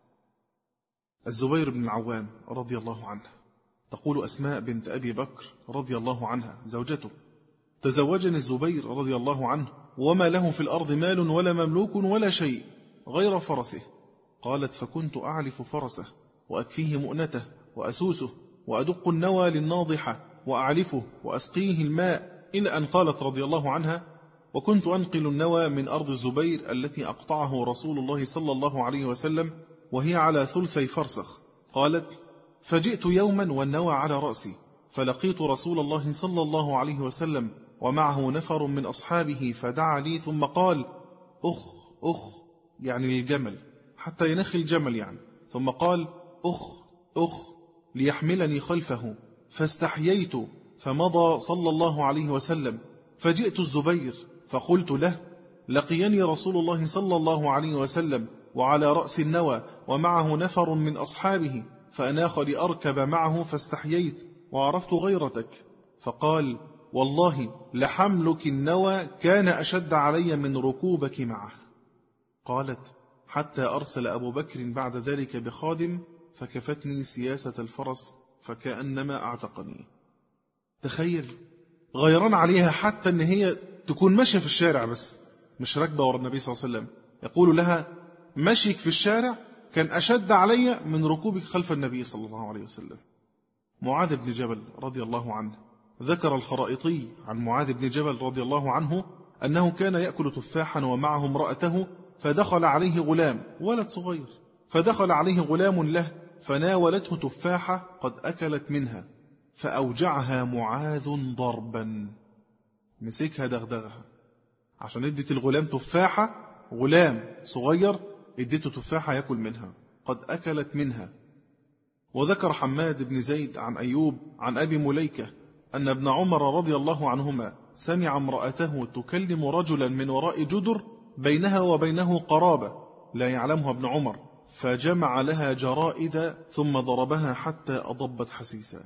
الزبير بن العوام رضي الله عنه تقول أسماء بنت أبي بكر رضي الله عنها زوجته تزوجني الزبير رضي الله عنه وما له في الأرض مال ولا مملوك ولا شيء غير فرسه قالت فكنت أعلف فرسه وأكفيه مؤنته وأسوسه وأدق النوى للناضحة وأعلفه وأسقيه الماء إلى أن قالت رضي الله عنها وكنت أنقل النوى من أرض الزبير التي أقطعه رسول الله صلى الله عليه وسلم وهي على ثلثي فرسخ قالت فجئت يوما والنوى على رأسي فلقيت رسول الله صلى الله عليه وسلم ومعه نفر من أصحابه فدعا لي ثم قال أخ أخ يعني للجمل حتى ينخي الجمل يعني ثم قال أخ أخ ليحملني خلفه فاستحييت فمضى صلى الله عليه وسلم فجئت الزبير فقلت له لقيني رسول الله صلى الله عليه وسلم وعلى رأس النوى ومعه نفر من أصحابه فأناخ لأركب معه فاستحييت وعرفت غيرتك فقال والله لحملك النوى كان أشد علي من ركوبك معه قالت حتى أرسل أبو بكر بعد ذلك بخادم فكفتني سياسة الفرس فكأنما أعتقني تخيل غيران عليها حتى أن هي تكون ماشية في الشارع بس مش راكبة ورا النبي صلى الله عليه وسلم يقول لها مشيك في الشارع كان أشد علي من ركوبك خلف النبي صلى الله عليه وسلم معاذ بن جبل رضي الله عنه ذكر الخرائطي عن معاذ بن جبل رضي الله عنه أنه كان يأكل تفاحا ومعه امرأته فدخل عليه غلام ولد صغير فدخل عليه غلام له فناولته تفاحة قد أكلت منها فأوجعها معاذ ضربا مسكها دغدغها عشان ادت الغلام تفاحة غلام صغير اديته تفاحة يأكل منها قد أكلت منها وذكر حماد بن زيد عن أيوب عن أبي مليكة أن ابن عمر رضي الله عنهما سمع امرأته تكلم رجلا من وراء جدر بينها وبينه قرابة لا يعلمها ابن عمر فجمع لها جرائد ثم ضربها حتى أضبت حسيسا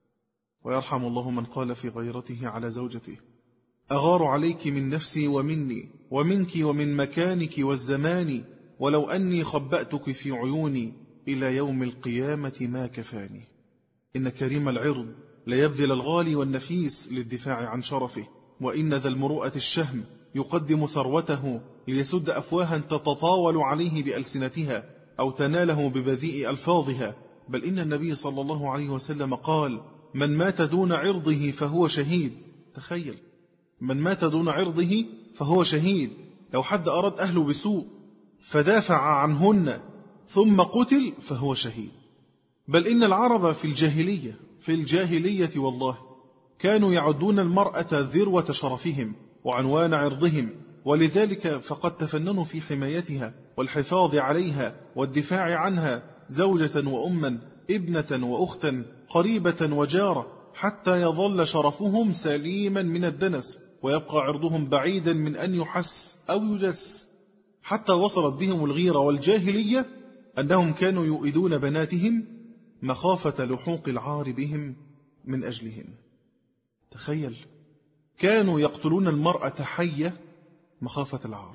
ويرحم الله من قال في غيرته على زوجته أغار عليك من نفسي ومني ومنك ومن مكانك والزمان ولو أني خبأتك في عيوني إلى يوم القيامة ما كفاني إن كريم العرض ليبذل الغالي والنفيس للدفاع عن شرفه وإن ذا المروءة الشهم يقدم ثروته ليسد أفواها تتطاول عليه بألسنتها أو تناله ببذيء ألفاظها بل إن النبي صلى الله عليه وسلم قال من مات دون عرضه فهو شهيد تخيل من مات دون عرضه فهو شهيد لو حد أراد أهله بسوء فدافع عنهن ثم قتل فهو شهيد بل إن العرب في الجاهلية في الجاهلية والله كانوا يعدون المرأة ذروة شرفهم وعنوان عرضهم ولذلك فقد تفننوا في حمايتها والحفاظ عليها والدفاع عنها زوجة وأما ابنة وأختا قريبة وجارة حتى يظل شرفهم سليما من الدنس ويبقى عرضهم بعيدا من أن يحس أو يجس حتى وصلت بهم الغيرة والجاهلية أنهم كانوا يؤذون بناتهم مخافة لحوق العار بهم من أجلهن تخيل كانوا يقتلون المرأة حية مخافة العار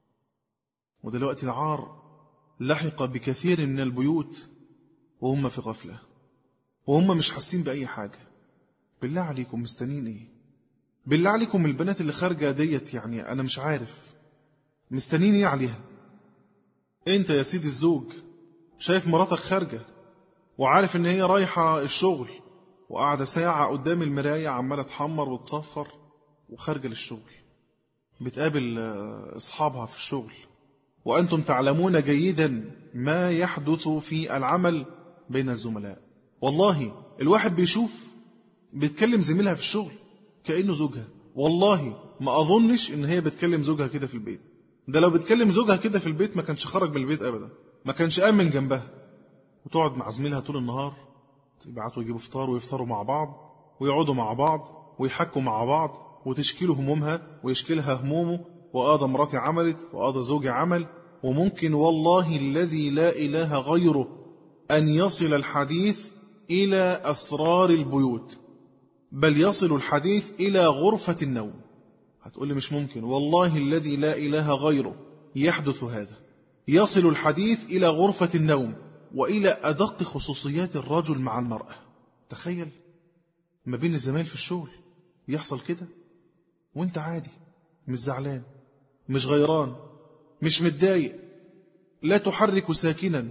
ودلوقتي العار لحق بكثير من البيوت وهم في غفلة وهم مش حاسين بأي حاجة بالله عليكم مستنين ايه بالله عليكم البنات اللي خارجة ديت يعني أنا مش عارف مستنين ايه عليها انت يا سيدي الزوج شايف مراتك خارجة وعارف ان هي رايحة الشغل وقاعدة ساعة قدام المراية عمالة تحمر وتصفر وخارجة للشغل بتقابل آه، أصحابها في الشغل وأنتم تعلمون جيدا ما يحدث في العمل بين الزملاء والله الواحد بيشوف بتكلم زميلها في الشغل كأنه زوجها والله ما أظنش إن هي بتكلم زوجها كده في البيت ده لو بتكلم زوجها كده في البيت ما كانش خرج من البيت أبدا ما كانش قام من جنبها وتقعد مع زميلها طول النهار يبعتوا يجيبوا فطار ويفطروا مع بعض ويقعدوا مع بعض ويحكوا مع بعض وتشكي له همومها ويشكي لها همومه وآه مراتي عملت وآه زوجي عمل وممكن والله الذي لا إله غيره أن يصل الحديث إلى أسرار البيوت بل يصل الحديث إلى غرفة النوم هتقول لي مش ممكن والله الذي لا إله غيره يحدث هذا يصل الحديث إلى غرفة النوم وإلى أدق خصوصيات الرجل مع المرأة تخيل ما بين الزمايل في الشغل يحصل كده وانت عادي مش زعلان مش غيران مش متضايق لا تحرك ساكنا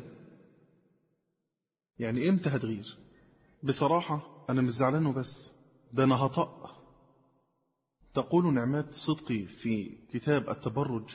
يعني امتى هتغير بصراحة أنا مش زعلان وبس ده أنا هطأ تقول نعمات صدقي في كتاب التبرج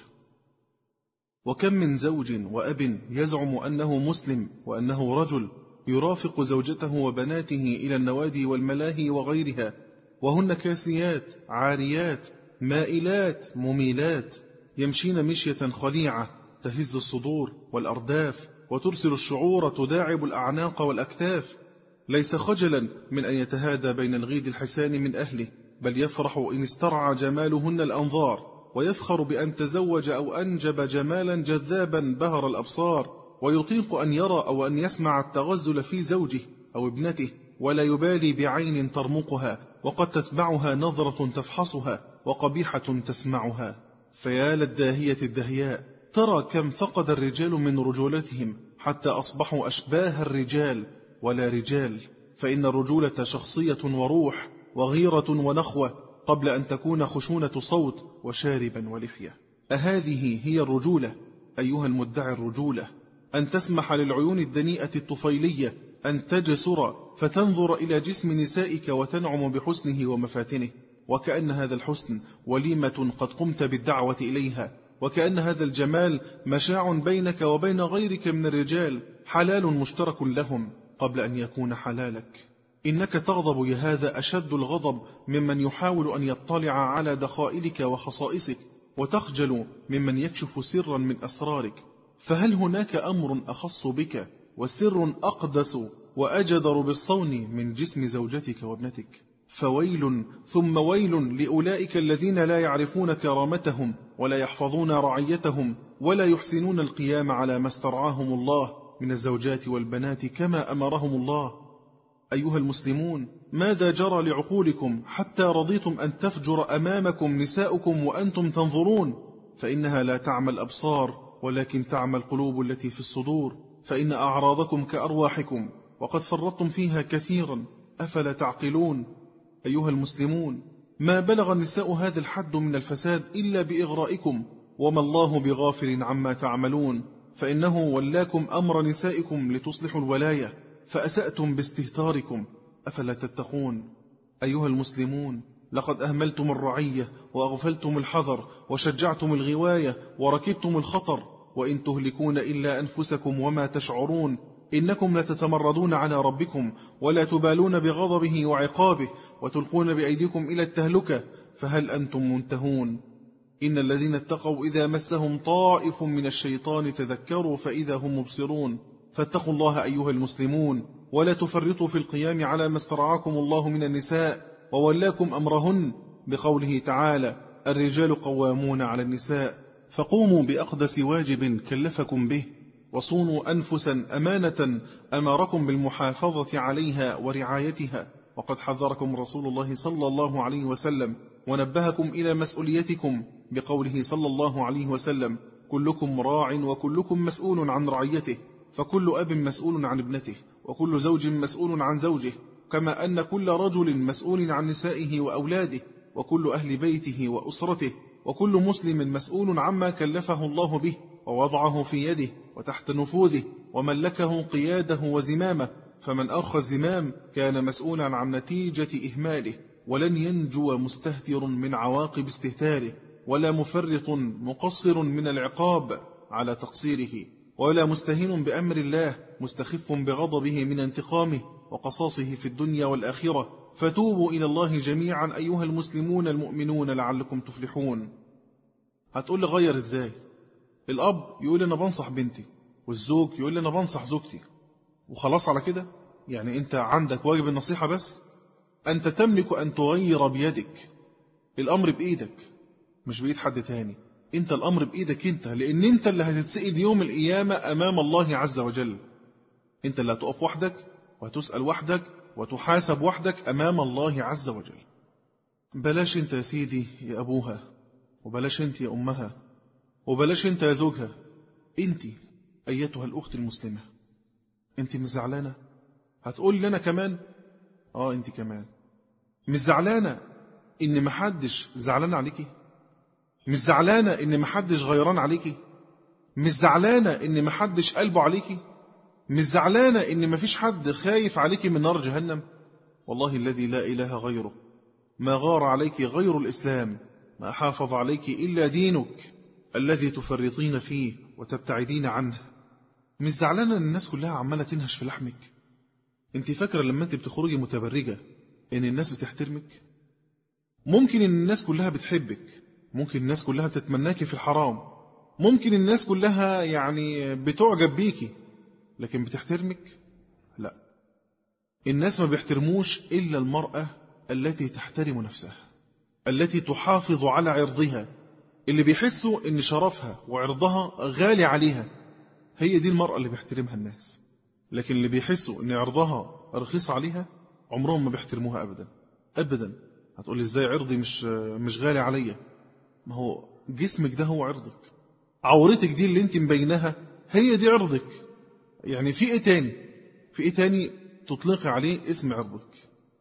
وكم من زوج وأب يزعم أنه مسلم وأنه رجل يرافق زوجته وبناته إلى النوادي والملاهي وغيرها وهن كاسيات عاريات مائلات مميلات يمشين مشية خليعة تهز الصدور والأرداف وترسل الشعور تداعب الأعناق والأكتاف ليس خجلا من أن يتهادى بين الغيد الحسان من أهله بل يفرح إن استرعى جمالهن الأنظار ويفخر بأن تزوج أو أنجب جمالا جذابا بهر الأبصار ويطيق أن يرى أو أن يسمع التغزل في زوجه أو ابنته ولا يبالي بعين ترمقها وقد تتبعها نظرة تفحصها وقبيحة تسمعها فيا للداهية الدهياء ترى كم فقد الرجال من رجولتهم حتى أصبحوا أشباه الرجال ولا رجال فإن الرجولة شخصية وروح وغيرة ونخوة قبل أن تكون خشونة صوت وشاربا ولحية أهذه هي الرجولة أيها المدعي الرجولة أن تسمح للعيون الدنيئة الطفيلية أن تجسر فتنظر إلى جسم نسائك وتنعم بحسنه ومفاتنه وكأن هذا الحسن وليمة قد قمت بالدعوة إليها وكأن هذا الجمال مشاع بينك وبين غيرك من الرجال حلال مشترك لهم قبل أن يكون حلالك إنك تغضب يا هذا أشد الغضب ممن يحاول أن يطلع على دخائلك وخصائصك وتخجل ممن يكشف سرا من أسرارك فهل هناك أمر أخص بك وسر أقدس وأجدر بالصون من جسم زوجتك وابنتك فويل ثم ويل لأولئك الذين لا يعرفون كرامتهم ولا يحفظون رعيتهم ولا يحسنون القيام على ما استرعاهم الله من الزوجات والبنات كما أمرهم الله أيها المسلمون ماذا جرى لعقولكم حتى رضيتم أن تفجر أمامكم نساؤكم وأنتم تنظرون فإنها لا تعمى الأبصار ولكن تعمى القلوب التي في الصدور فإن أعراضكم كأرواحكم وقد فرطتم فيها كثيرا أفلا تعقلون أيها المسلمون ما بلغ النساء هذا الحد من الفساد إلا بإغرائكم وما الله بغافل عما تعملون فإنه ولاكم أمر نسائكم لتصلحوا الولاية فأسأتم باستهتاركم أفلا تتقون أيها المسلمون لقد أهملتم الرعية وأغفلتم الحذر وشجعتم الغواية وركبتم الخطر وإن تهلكون إلا أنفسكم وما تشعرون إنكم لتتمردون على ربكم ولا تبالون بغضبه وعقابه وتلقون بأيديكم إلى التهلكة فهل أنتم منتهون إن الذين اتقوا إذا مسهم طائف من الشيطان تذكروا فإذا هم مبصرون فاتقوا الله أيها المسلمون ولا تفرطوا في القيام على ما استرعاكم الله من النساء وولاكم أمرهن بقوله تعالى الرجال قوامون على النساء فقوموا بأقدس واجب كلفكم به وصونوا أنفسا أمانة أمركم بالمحافظة عليها ورعايتها وقد حذركم رسول الله صلى الله عليه وسلم ونبهكم إلى مسؤوليتكم بقوله صلى الله عليه وسلم كلكم راع وكلكم مسؤول عن رعيته فكل أب مسؤول عن ابنته وكل زوج مسؤول عن زوجه كما أن كل رجل مسؤول عن نسائه وأولاده وكل أهل بيته وأسرته وكل مسلم مسؤول عما كلفه الله به ووضعه في يده وتحت نفوذه وملكه قياده وزمامه فمن أرخى الزمام كان مسؤولا عن نتيجة إهماله ولن ينجو مستهتر من عواقب استهتاره ولا مفرط مقصر من العقاب على تقصيره ولا مستهين بأمر الله مستخف بغضبه من انتقامه وقصاصه في الدنيا والآخرة فتوبوا إلى الله جميعا أيها المسلمون المؤمنون لعلكم تفلحون هتقول لي غير إزاي الأب يقول لي أنا بنصح بنتي والزوج يقول لي أنا بنصح زوجتي وخلاص على كده يعني أنت عندك واجب النصيحة بس أنت تملك أن تغير بيدك الأمر بإيدك مش بإيد حد تاني أنت الأمر بإيدك أنت لأن أنت اللي هتتسئل يوم القيامة أمام الله عز وجل أنت اللي هتقف وحدك وهتسأل وحدك وتحاسب وحدك أمام الله عز وجل بلاش أنت يا سيدي يا أبوها وبلاش أنت يا أمها وبلاش أنت يا زوجها أنت أيتها الأخت المسلمة أنت مش زعلانة هتقول لنا كمان آه أنت كمان مش زعلانة إن محدش زعلان عليكي مش زعلانة إن محدش غيران عليكي مش زعلانة إن محدش قلبه عليكي مش زعلانة إن مفيش حد خايف عليكي من نار جهنم والله الذي لا إله غيره ما غار عليك غير الإسلام ما حافظ عليك إلا دينك الذي تفرطين فيه وتبتعدين عنه مش زعلانة إن الناس كلها عمالة تنهش في لحمك انت فاكرة لما انت بتخرجي متبرجة ان الناس بتحترمك ممكن ان الناس كلها بتحبك ممكن الناس كلها بتتمناكي في الحرام ممكن الناس كلها يعني بتعجب بيكي لكن بتحترمك لا الناس ما بيحترموش إلا المرأة التي تحترم نفسها التي تحافظ على عرضها اللي بيحسوا ان شرفها وعرضها غالي عليها هي دي المرأة اللي بيحترمها الناس لكن اللي بيحسوا ان عرضها رخيص عليها عمرهم ما بيحترموها ابدا ابدا هتقول لي ازاي عرضي مش مش غالي عليا ما هو جسمك ده هو عرضك عورتك دي اللي انت مبيناها هي دي عرضك يعني في ايه تاني في ايه تاني تطلقي عليه اسم عرضك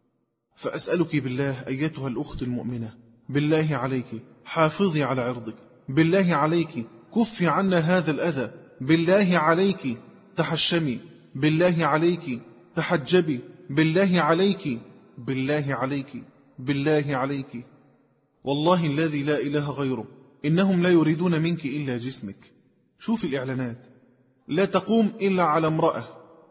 فأسألك بالله أيتها الأخت المؤمنة بالله عليك حافظي على عرضك بالله عليك كفي عنا هذا الأذى بالله عليك تحشمي بالله عليك تحجبي بالله عليك بالله عليك بالله عليك والله الذي لا إله غيره إنهم لا يريدون منك إلا جسمك شوف الإعلانات لا تقوم إلا على امرأة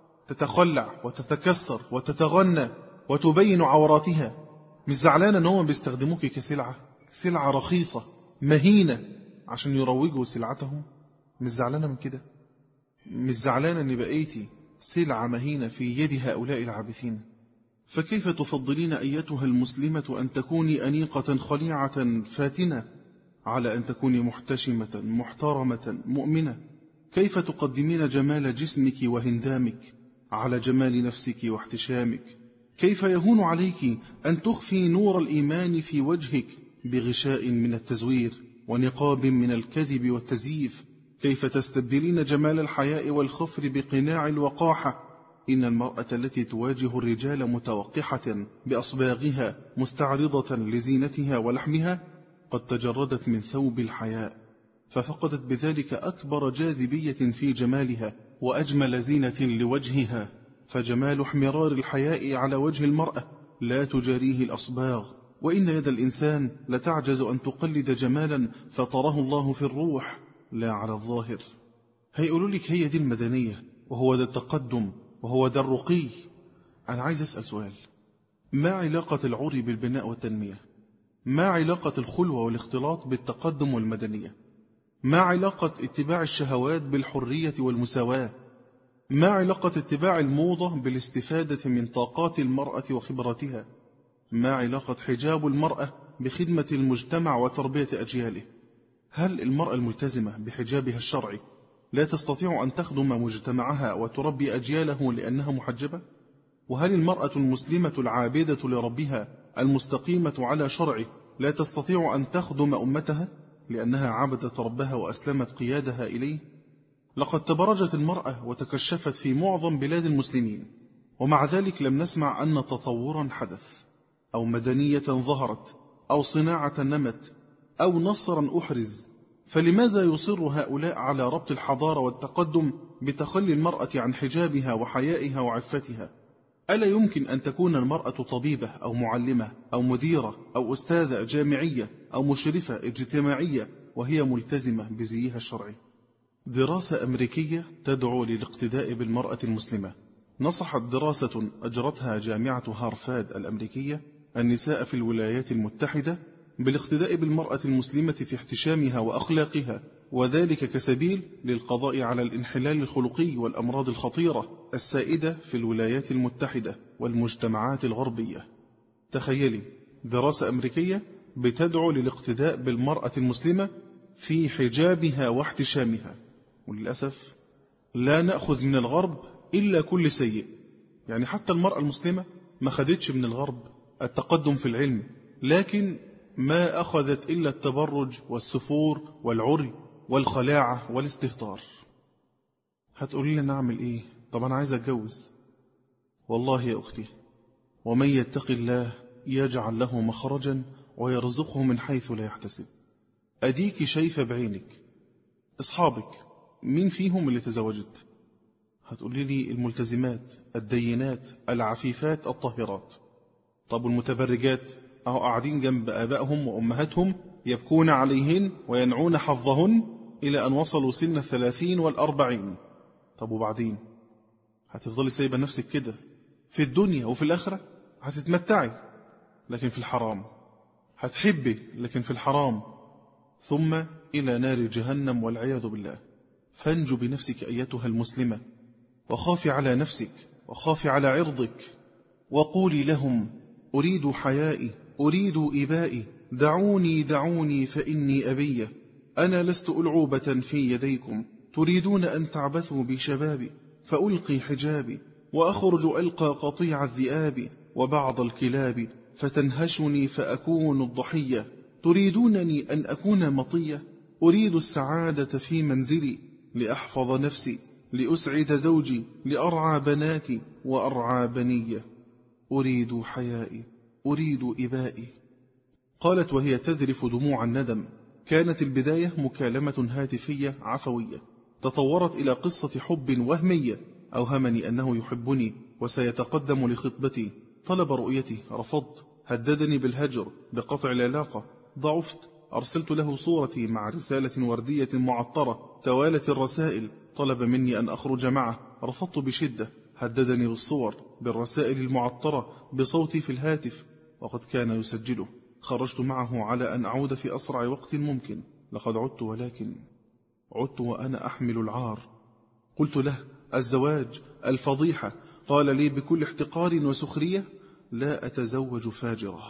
تتخلع وتتكسر وتتغنى وتبين عوراتها مش زعلانة أنهم بيستخدموك كسلعة سلعة رخيصة مهينة عشان يروجوا سلعتهم مش زعلانة من كده مش زعلانة أن بقيتي سلعة مهينة في يد هؤلاء العابثين فكيف تفضلين أيتها المسلمة أن تكوني أنيقة خليعة فاتنة على أن تكوني محتشمة محترمة مؤمنة كيف تقدمين جمال جسمك وهندامك على جمال نفسك واحتشامك كيف يهون عليك أن تخفي نور الإيمان في وجهك بغشاء من التزوير ونقاب من الكذب والتزييف كيف تستبدلين جمال الحياء والخفر بقناع الوقاحة إن المرأة التي تواجه الرجال متوقحة بأصباغها مستعرضة لزينتها ولحمها قد تجردت من ثوب الحياء ففقدت بذلك أكبر جاذبية في جمالها وأجمل زينة لوجهها فجمال احمرار الحياء على وجه المرأة لا تجاريه الأصباغ وإن يد الإنسان لتعجز أن تقلد جمالا فطره الله في الروح لا على الظاهر هيقولوا لك هي دي المدنية وهو ده التقدم وهو ده الرقي أنا عايز أسأل سؤال ما علاقة العري بالبناء والتنمية ما علاقة الخلوة والاختلاط بالتقدم والمدنية ما علاقة اتباع الشهوات بالحرية والمساواة ما علاقة اتباع الموضة بالاستفادة من طاقات المرأة وخبراتها ما علاقة حجاب المرأة بخدمة المجتمع وتربية أجياله هل المرأة الملتزمة بحجابها الشرعي لا تستطيع أن تخدم مجتمعها وتربي أجياله لأنها محجبة؟ وهل المرأة المسلمة العابدة لربها المستقيمة على شرعه لا تستطيع أن تخدم أمتها لأنها عبدت ربها وأسلمت قيادها إليه؟ لقد تبرجت المرأة وتكشفت في معظم بلاد المسلمين ومع ذلك لم نسمع أن تطورا حدث أو مدنية ظهرت أو صناعة نمت أو نصرا أحرز فلماذا يصر هؤلاء على ربط الحضارة والتقدم بتخلي المرأة عن حجابها وحيائها وعفتها ألا يمكن أن تكون المرأة طبيبة أو معلمة أو مديرة أو أستاذة جامعية أو مشرفة اجتماعية وهي ملتزمة بزيها الشرعي دراسة أمريكية تدعو للاقتداء بالمرأة المسلمة نصحت دراسة أجرتها جامعة هارفاد الأمريكية النساء في الولايات المتحدة بالاقتداء بالمرأة المسلمة في احتشامها وأخلاقها وذلك كسبيل للقضاء على الانحلال الخلقي والأمراض الخطيرة السائدة في الولايات المتحدة والمجتمعات الغربية تخيلي دراسة أمريكية بتدعو للاقتداء بالمرأة المسلمة في حجابها واحتشامها وللأسف لا نأخذ من الغرب إلا كل سيء يعني حتى المرأة المسلمة ما خدتش من الغرب التقدم في العلم لكن ما أخذت إلا التبرج والسفور والعري والخلاعة والاستهتار هتقولي لي نعمل إيه طب أنا عايز أتجوز والله يا أختي ومن يتق الله يجعل له مخرجا ويرزقه من حيث لا يحتسب أديك شايفة بعينك أصحابك مين فيهم اللي تزوجت هتقولي لي الملتزمات الدينات العفيفات الطاهرات طب المتبرجات أهو قاعدين جنب آبائهم وأمهاتهم يبكون عليهن وينعون حظهن إلى أن وصلوا سن الثلاثين والأربعين طب وبعدين هتفضلي سايبة نفسك كده في الدنيا وفي الآخرة هتتمتعي لكن في الحرام هتحبي لكن في الحرام ثم إلى نار جهنم والعياذ بالله فانجو بنفسك أيتها المسلمة وخافي على نفسك وخافي على عرضك وقولي لهم أريد حيائي أريد إبائي دعوني دعوني فإني أبية أنا لست ألعوبة في يديكم تريدون أن تعبثوا بشبابي فألقي حجابي وأخرج ألقى قطيع الذئاب وبعض الكلاب فتنهشني فأكون الضحية تريدونني أن أكون مطية أريد السعادة في منزلي لأحفظ نفسي لأسعد زوجي لأرعى بناتي وأرعى بنية أريد حيائي أريد إبائي قالت وهي تذرف دموع الندم كانت البداية مكالمة هاتفية عفوية تطورت إلى قصة حب وهمية أوهمني أنه يحبني وسيتقدم لخطبتي طلب رؤيتي رفضت هددني بالهجر بقطع العلاقة ضعفت أرسلت له صورتي مع رسالة وردية معطرة توالت الرسائل طلب مني أن أخرج معه رفضت بشدة هددني بالصور بالرسائل المعطرة بصوتي في الهاتف وقد كان يسجله خرجت معه على أن أعود في أسرع وقت ممكن لقد عدت ولكن عدت وأنا أحمل العار قلت له الزواج الفضيحة قال لي بكل احتقار وسخرية لا أتزوج فاجرة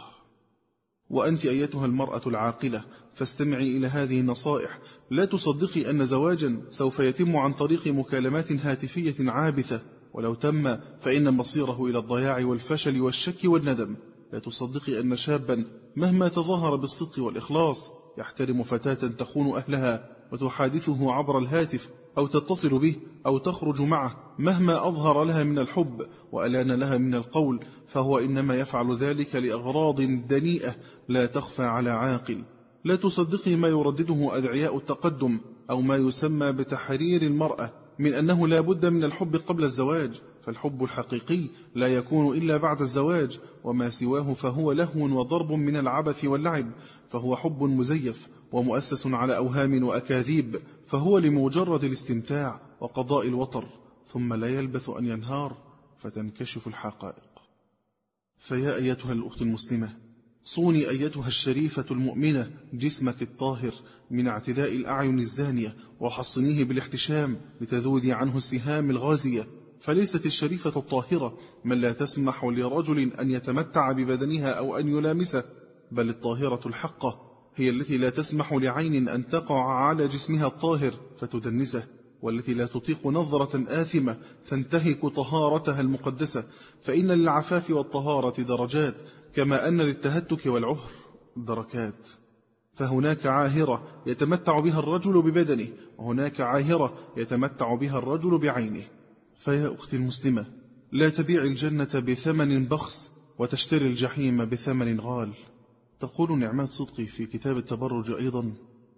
وأنت أيتها المرأة العاقلة فاستمعي إلى هذه النصائح لا تصدقي أن زواجا سوف يتم عن طريق مكالمات هاتفية عابثة ولو تم فإن مصيره إلى الضياع والفشل والشك والندم لا تصدقي أن شابا مهما تظاهر بالصدق والإخلاص يحترم فتاة تخون أهلها وتحادثه عبر الهاتف أو تتصل به أو تخرج معه مهما أظهر لها من الحب وألان لها من القول فهو إنما يفعل ذلك لأغراض دنيئة لا تخفى على عاقل لا تصدقي ما يردده أدعياء التقدم أو ما يسمى بتحرير المرأة من أنه لا بد من الحب قبل الزواج فالحب الحقيقي لا يكون إلا بعد الزواج وما سواه فهو لهو وضرب من العبث واللعب فهو حب مزيف ومؤسس على أوهام وأكاذيب فهو لمجرد الاستمتاع وقضاء الوطر ثم لا يلبث أن ينهار فتنكشف الحقائق فيا أيتها الأخت المسلمة صوني أيتها الشريفة المؤمنة جسمك الطاهر من اعتداء الأعين الزانية وحصنيه بالاحتشام لتذودي عنه السهام الغازية فليست الشريفة الطاهرة من لا تسمح لرجل أن يتمتع ببدنها أو أن يلامسه بل الطاهرة الحقة هي التي لا تسمح لعين أن تقع على جسمها الطاهر فتدنسه والتي لا تطيق نظرة آثمة تنتهك طهارتها المقدسة فإن للعفاف والطهارة درجات كما أن للتهتك والعهر دركات فهناك عاهرة يتمتع بها الرجل ببدنه وهناك عاهرة يتمتع بها الرجل بعينه فيا أختي المسلمة لا تبيع الجنة بثمن بخس وتشتري الجحيم بثمن غال تقول نعمات صدقي في كتاب التبرج أيضا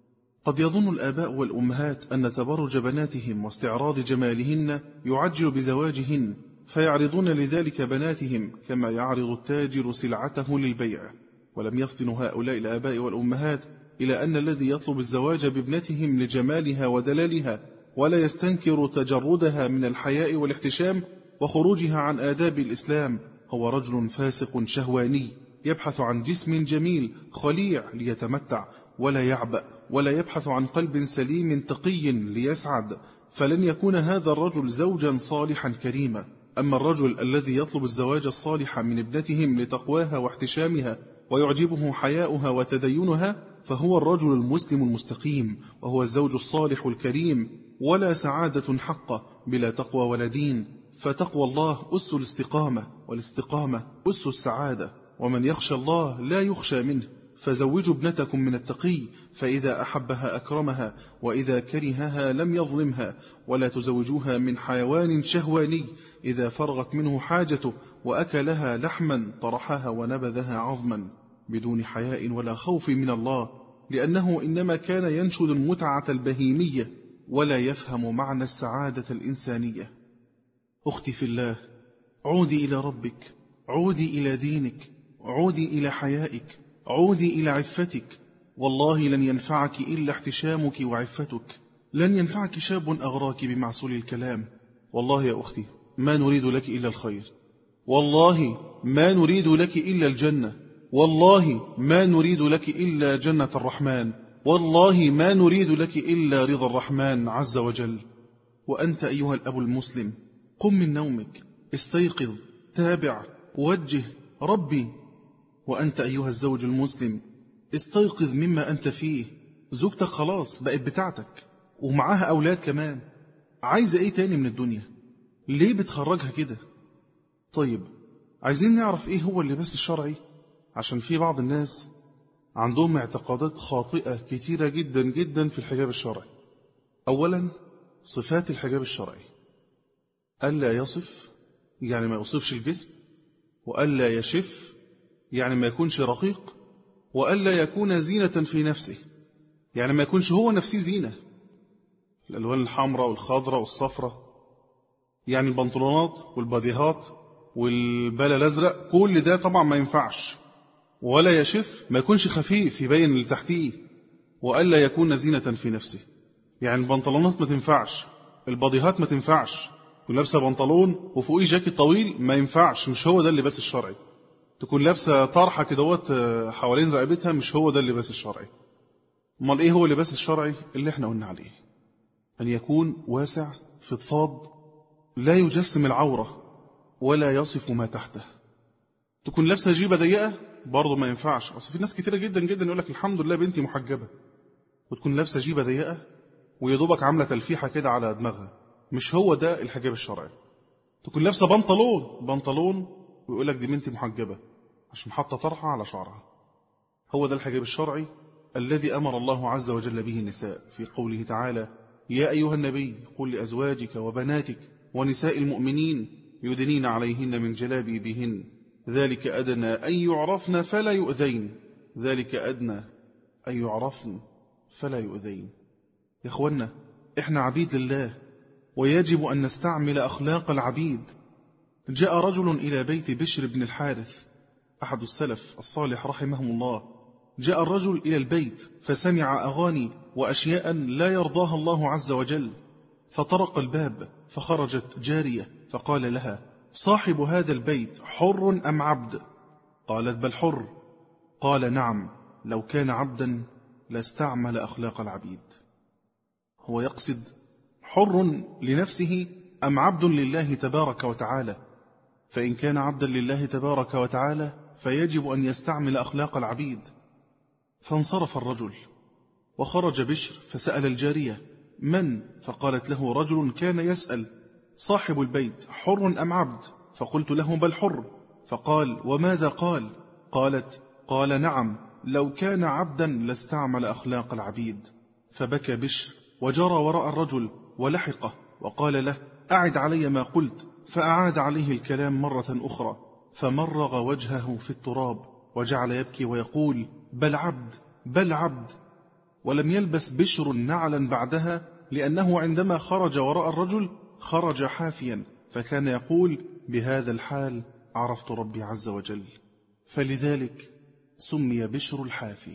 قد يظن الآباء والأمهات أن تبرج بناتهم واستعراض جمالهن يعجل بزواجهن فيعرضون لذلك بناتهم كما يعرض التاجر سلعته للبيع ولم يفطن هؤلاء الآباء والأمهات إلى أن الذي يطلب الزواج بابنتهم لجمالها ودلالها ولا يستنكر تجردها من الحياء والاحتشام وخروجها عن آداب الإسلام هو رجل فاسق شهواني يبحث عن جسم جميل خليع ليتمتع ولا يعبأ ولا يبحث عن قلب سليم تقي ليسعد فلن يكون هذا الرجل زوجا صالحا كريما أما الرجل الذي يطلب الزواج الصالح من ابنتهم لتقواها واحتشامها ويعجبه حياؤها وتدينها فهو الرجل المسلم المستقيم وهو الزوج الصالح الكريم ولا سعادة حقة بلا تقوى ولا دين فتقوى الله أس الاستقامة والاستقامة أس السعادة ومن يخشى الله لا يخشى منه فزوجوا ابنتكم من التقي فإذا أحبها أكرمها وإذا كرهها لم يظلمها ولا تزوجوها من حيوان شهواني إذا فرغت منه حاجته وأكلها لحما طرحها ونبذها عظما بدون حياء ولا خوف من الله لأنه إنما كان ينشد المتعة البهيمية ولا يفهم معنى السعادة الإنسانية أختي في الله عودي إلى ربك عودي إلى دينك عودي إلى حيائك عودي إلى عفتك والله لن ينفعك إلا احتشامك وعفتك لن ينفعك شاب أغراك بمعسول الكلام والله يا أختي ما نريد لك إلا الخير والله ما نريد لك إلا الجنة والله ما نريد لك إلا جنة الرحمن والله ما نريد لك إلا رضا الرحمن عز وجل وأنت أيها الأب المسلم قم من نومك استيقظ تابع وجه ربي وأنت أيها الزوج المسلم استيقظ مما أنت فيه زوجتك خلاص بقت بتاعتك ومعاها أولاد كمان عايزة إيه تاني من الدنيا ليه بتخرجها كده طيب عايزين نعرف إيه هو اللباس الشرعي عشان في بعض الناس عندهم اعتقادات خاطئة كتيرة جدا جدا في الحجاب الشرعي أولا صفات الحجاب الشرعي ألا يصف يعني ما يوصفش الجسم وألا يشف يعني ما يكونش رقيق وألا يكون زينة في نفسه يعني ما يكونش هو نفسه زينة الألوان الحمراء والخضراء والصفراء يعني البنطلونات والباديهات والبلا الأزرق كل ده طبعا ما ينفعش ولا يشف ما يكونش خفيف يبين اللي تحتيه وألا يكون زينة في نفسه يعني البنطلونات ما تنفعش الباديهات ما تنفعش ولابسه بنطلون وفوقيه جاكيت طويل ما ينفعش مش هو ده اللباس الشرعي تكون لابسه طرحه كدهوت حوالين رقبتها مش هو ده اللباس الشرعي امال ايه هو اللباس الشرعي اللي احنا قلنا عليه ان يكون واسع فضفاض لا يجسم العوره ولا يصف ما تحته تكون لابسه جيبه ضيقه برضه ما ينفعش اصل في ناس كتيره جدا جدا يقول لك الحمد لله بنتي محجبه وتكون لابسه جيبه ضيقه ويدوبك عامله تلفيحه كده على دماغها مش هو ده الحجاب الشرعي تكون لابسه بنطلون بنطلون ويقول لك دي بنتي محجبه عشان حاطه طرحه على شعرها هو ده الحجاب الشرعي الذي امر الله عز وجل به النساء في قوله تعالى يا ايها النبي قل لازواجك وبناتك ونساء المؤمنين يدنين عليهن من جلابيبهن ذلك ادنى ان يعرفن فلا يؤذين ذلك ادنى ان يعرفن فلا يؤذين يا اخوانا احنا عبيد لله ويجب أن نستعمل أخلاق العبيد جاء رجل إلى بيت بشر بن الحارث أحد السلف الصالح رحمهم الله جاء الرجل إلى البيت فسمع أغاني وأشياء لا يرضاها الله عز وجل فطرق الباب فخرجت جارية فقال لها صاحب هذا البيت حر أم عبد قالت بل حر قال نعم لو كان عبدا لاستعمل أخلاق العبيد هو يقصد حر لنفسه أم عبد لله تبارك وتعالى فإن كان عبدا لله تبارك وتعالى فيجب أن يستعمل أخلاق العبيد فانصرف الرجل وخرج بشر فسأل الجارية من؟ فقالت له رجل كان يسأل صاحب البيت حر أم عبد؟ فقلت له بل حر فقال وماذا قال؟ قالت قال نعم لو كان عبدا لاستعمل أخلاق العبيد فبكى بشر وجرى وراء الرجل ولحقه وقال له أعد علي ما قلت فأعاد عليه الكلام مرة أخرى فمرغ وجهه في التراب وجعل يبكي ويقول بل عبد بل عبد ولم يلبس بشر نعلا بعدها لأنه عندما خرج وراء الرجل خرج حافيا فكان يقول بهذا الحال عرفت ربي عز وجل فلذلك سمي بشر الحافي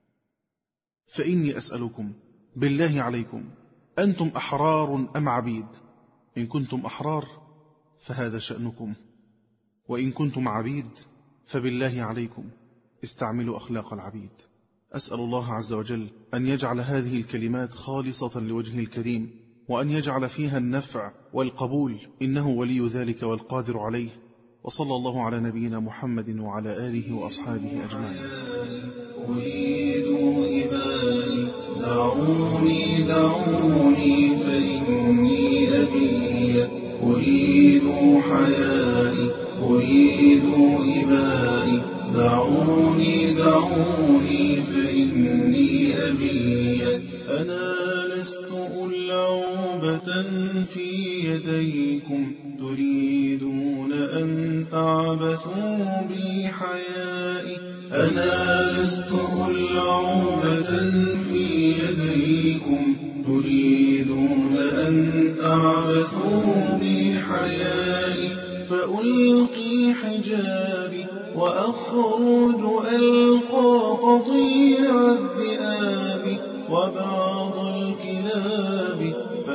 فإني أسألكم بالله عليكم أنتم أحرار أم عبيد إن كنتم أحرار فهذا شأنكم وإن كنتم عبيد فبالله عليكم استعملوا أخلاق العبيد أسأل الله عز وجل أن يجعل هذه الكلمات خالصة لوجهه الكريم وأن يجعل فيها النفع والقبول إنه ولي ذلك والقادر عليه وصلى الله على نبينا محمد وعلى آله وأصحابه أجمعين أريد إبائي دعوني دعوني فإني أبي أريد حيائي أريد إبائي دعوني دعوني فإني أبي أنا لست ألعوبة في يديكم تريدون أن تعبثوا بي حيائي أنا لست ألعوبة في يديكم تريدون أن تعبثوا بي حيائي فألقي حجابي وأخرج ألقى قطيع الذئاب وبعض الكلاب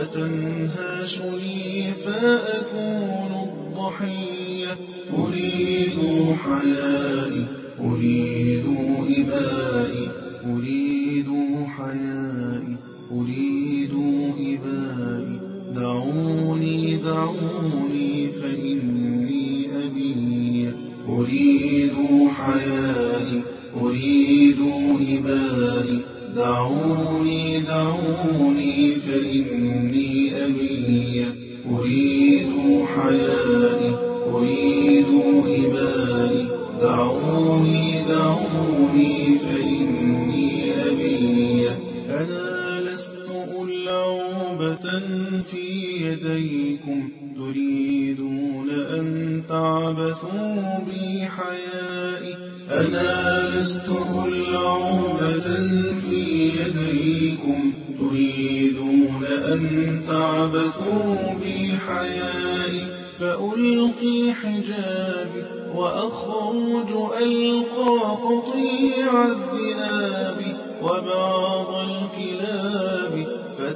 فتنهاشني فأكون الضحية أريد حيائي أريد إبائي أريد حيائي أريد إبائي دعوني دعوني فإني أبي أريد حيائي أريد إبائي دعوني دعوني فإني أبي أريد حيائي أريد إبائي دعوني دعوني فإني أبي أنا لست ألعوبة في يديكم تريدون أن تعبثوا بي حيائي أنا لست ألعوبة في يديكم تريدون أن تعبثوا بي حيائي فألقي حجابي وأخرج ألقى قطيع الذئاب وبعض الكلاب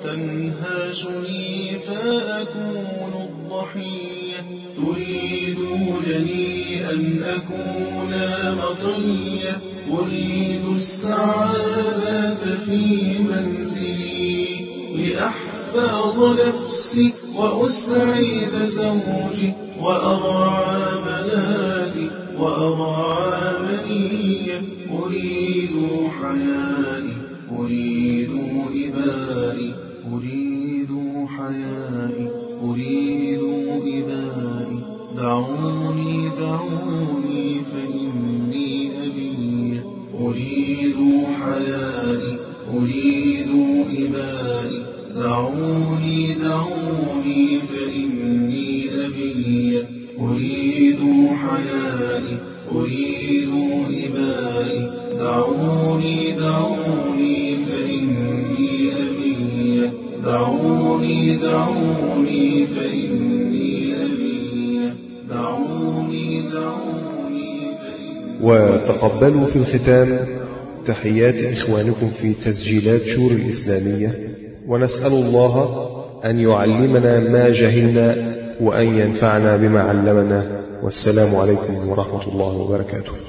فتنهاشني فأكون الضحية تريدونني أن أكون مطية أريد السعادة في منزلي لأحفظ نفسي وأسعد زوجي وأرعى بناتي وأرعى منية أريد حيائي أريد إبائي أريد حيائي أريد إبائي دعوني دعوني فإني أبي أريد حيائي أريد إبائي دعوني دعوني فإني أبي أريد حيائي أريد إبائي دعوني دعوني فإني أبي دعوني دعوني فإني أبي دعوني دعوني فإني وتقبلوا في الختام تحيات إخوانكم في تسجيلات شور الإسلامية ونسأل الله أن يعلمنا ما جهلنا وأن ينفعنا بما علمنا والسلام عليكم ورحمة الله وبركاته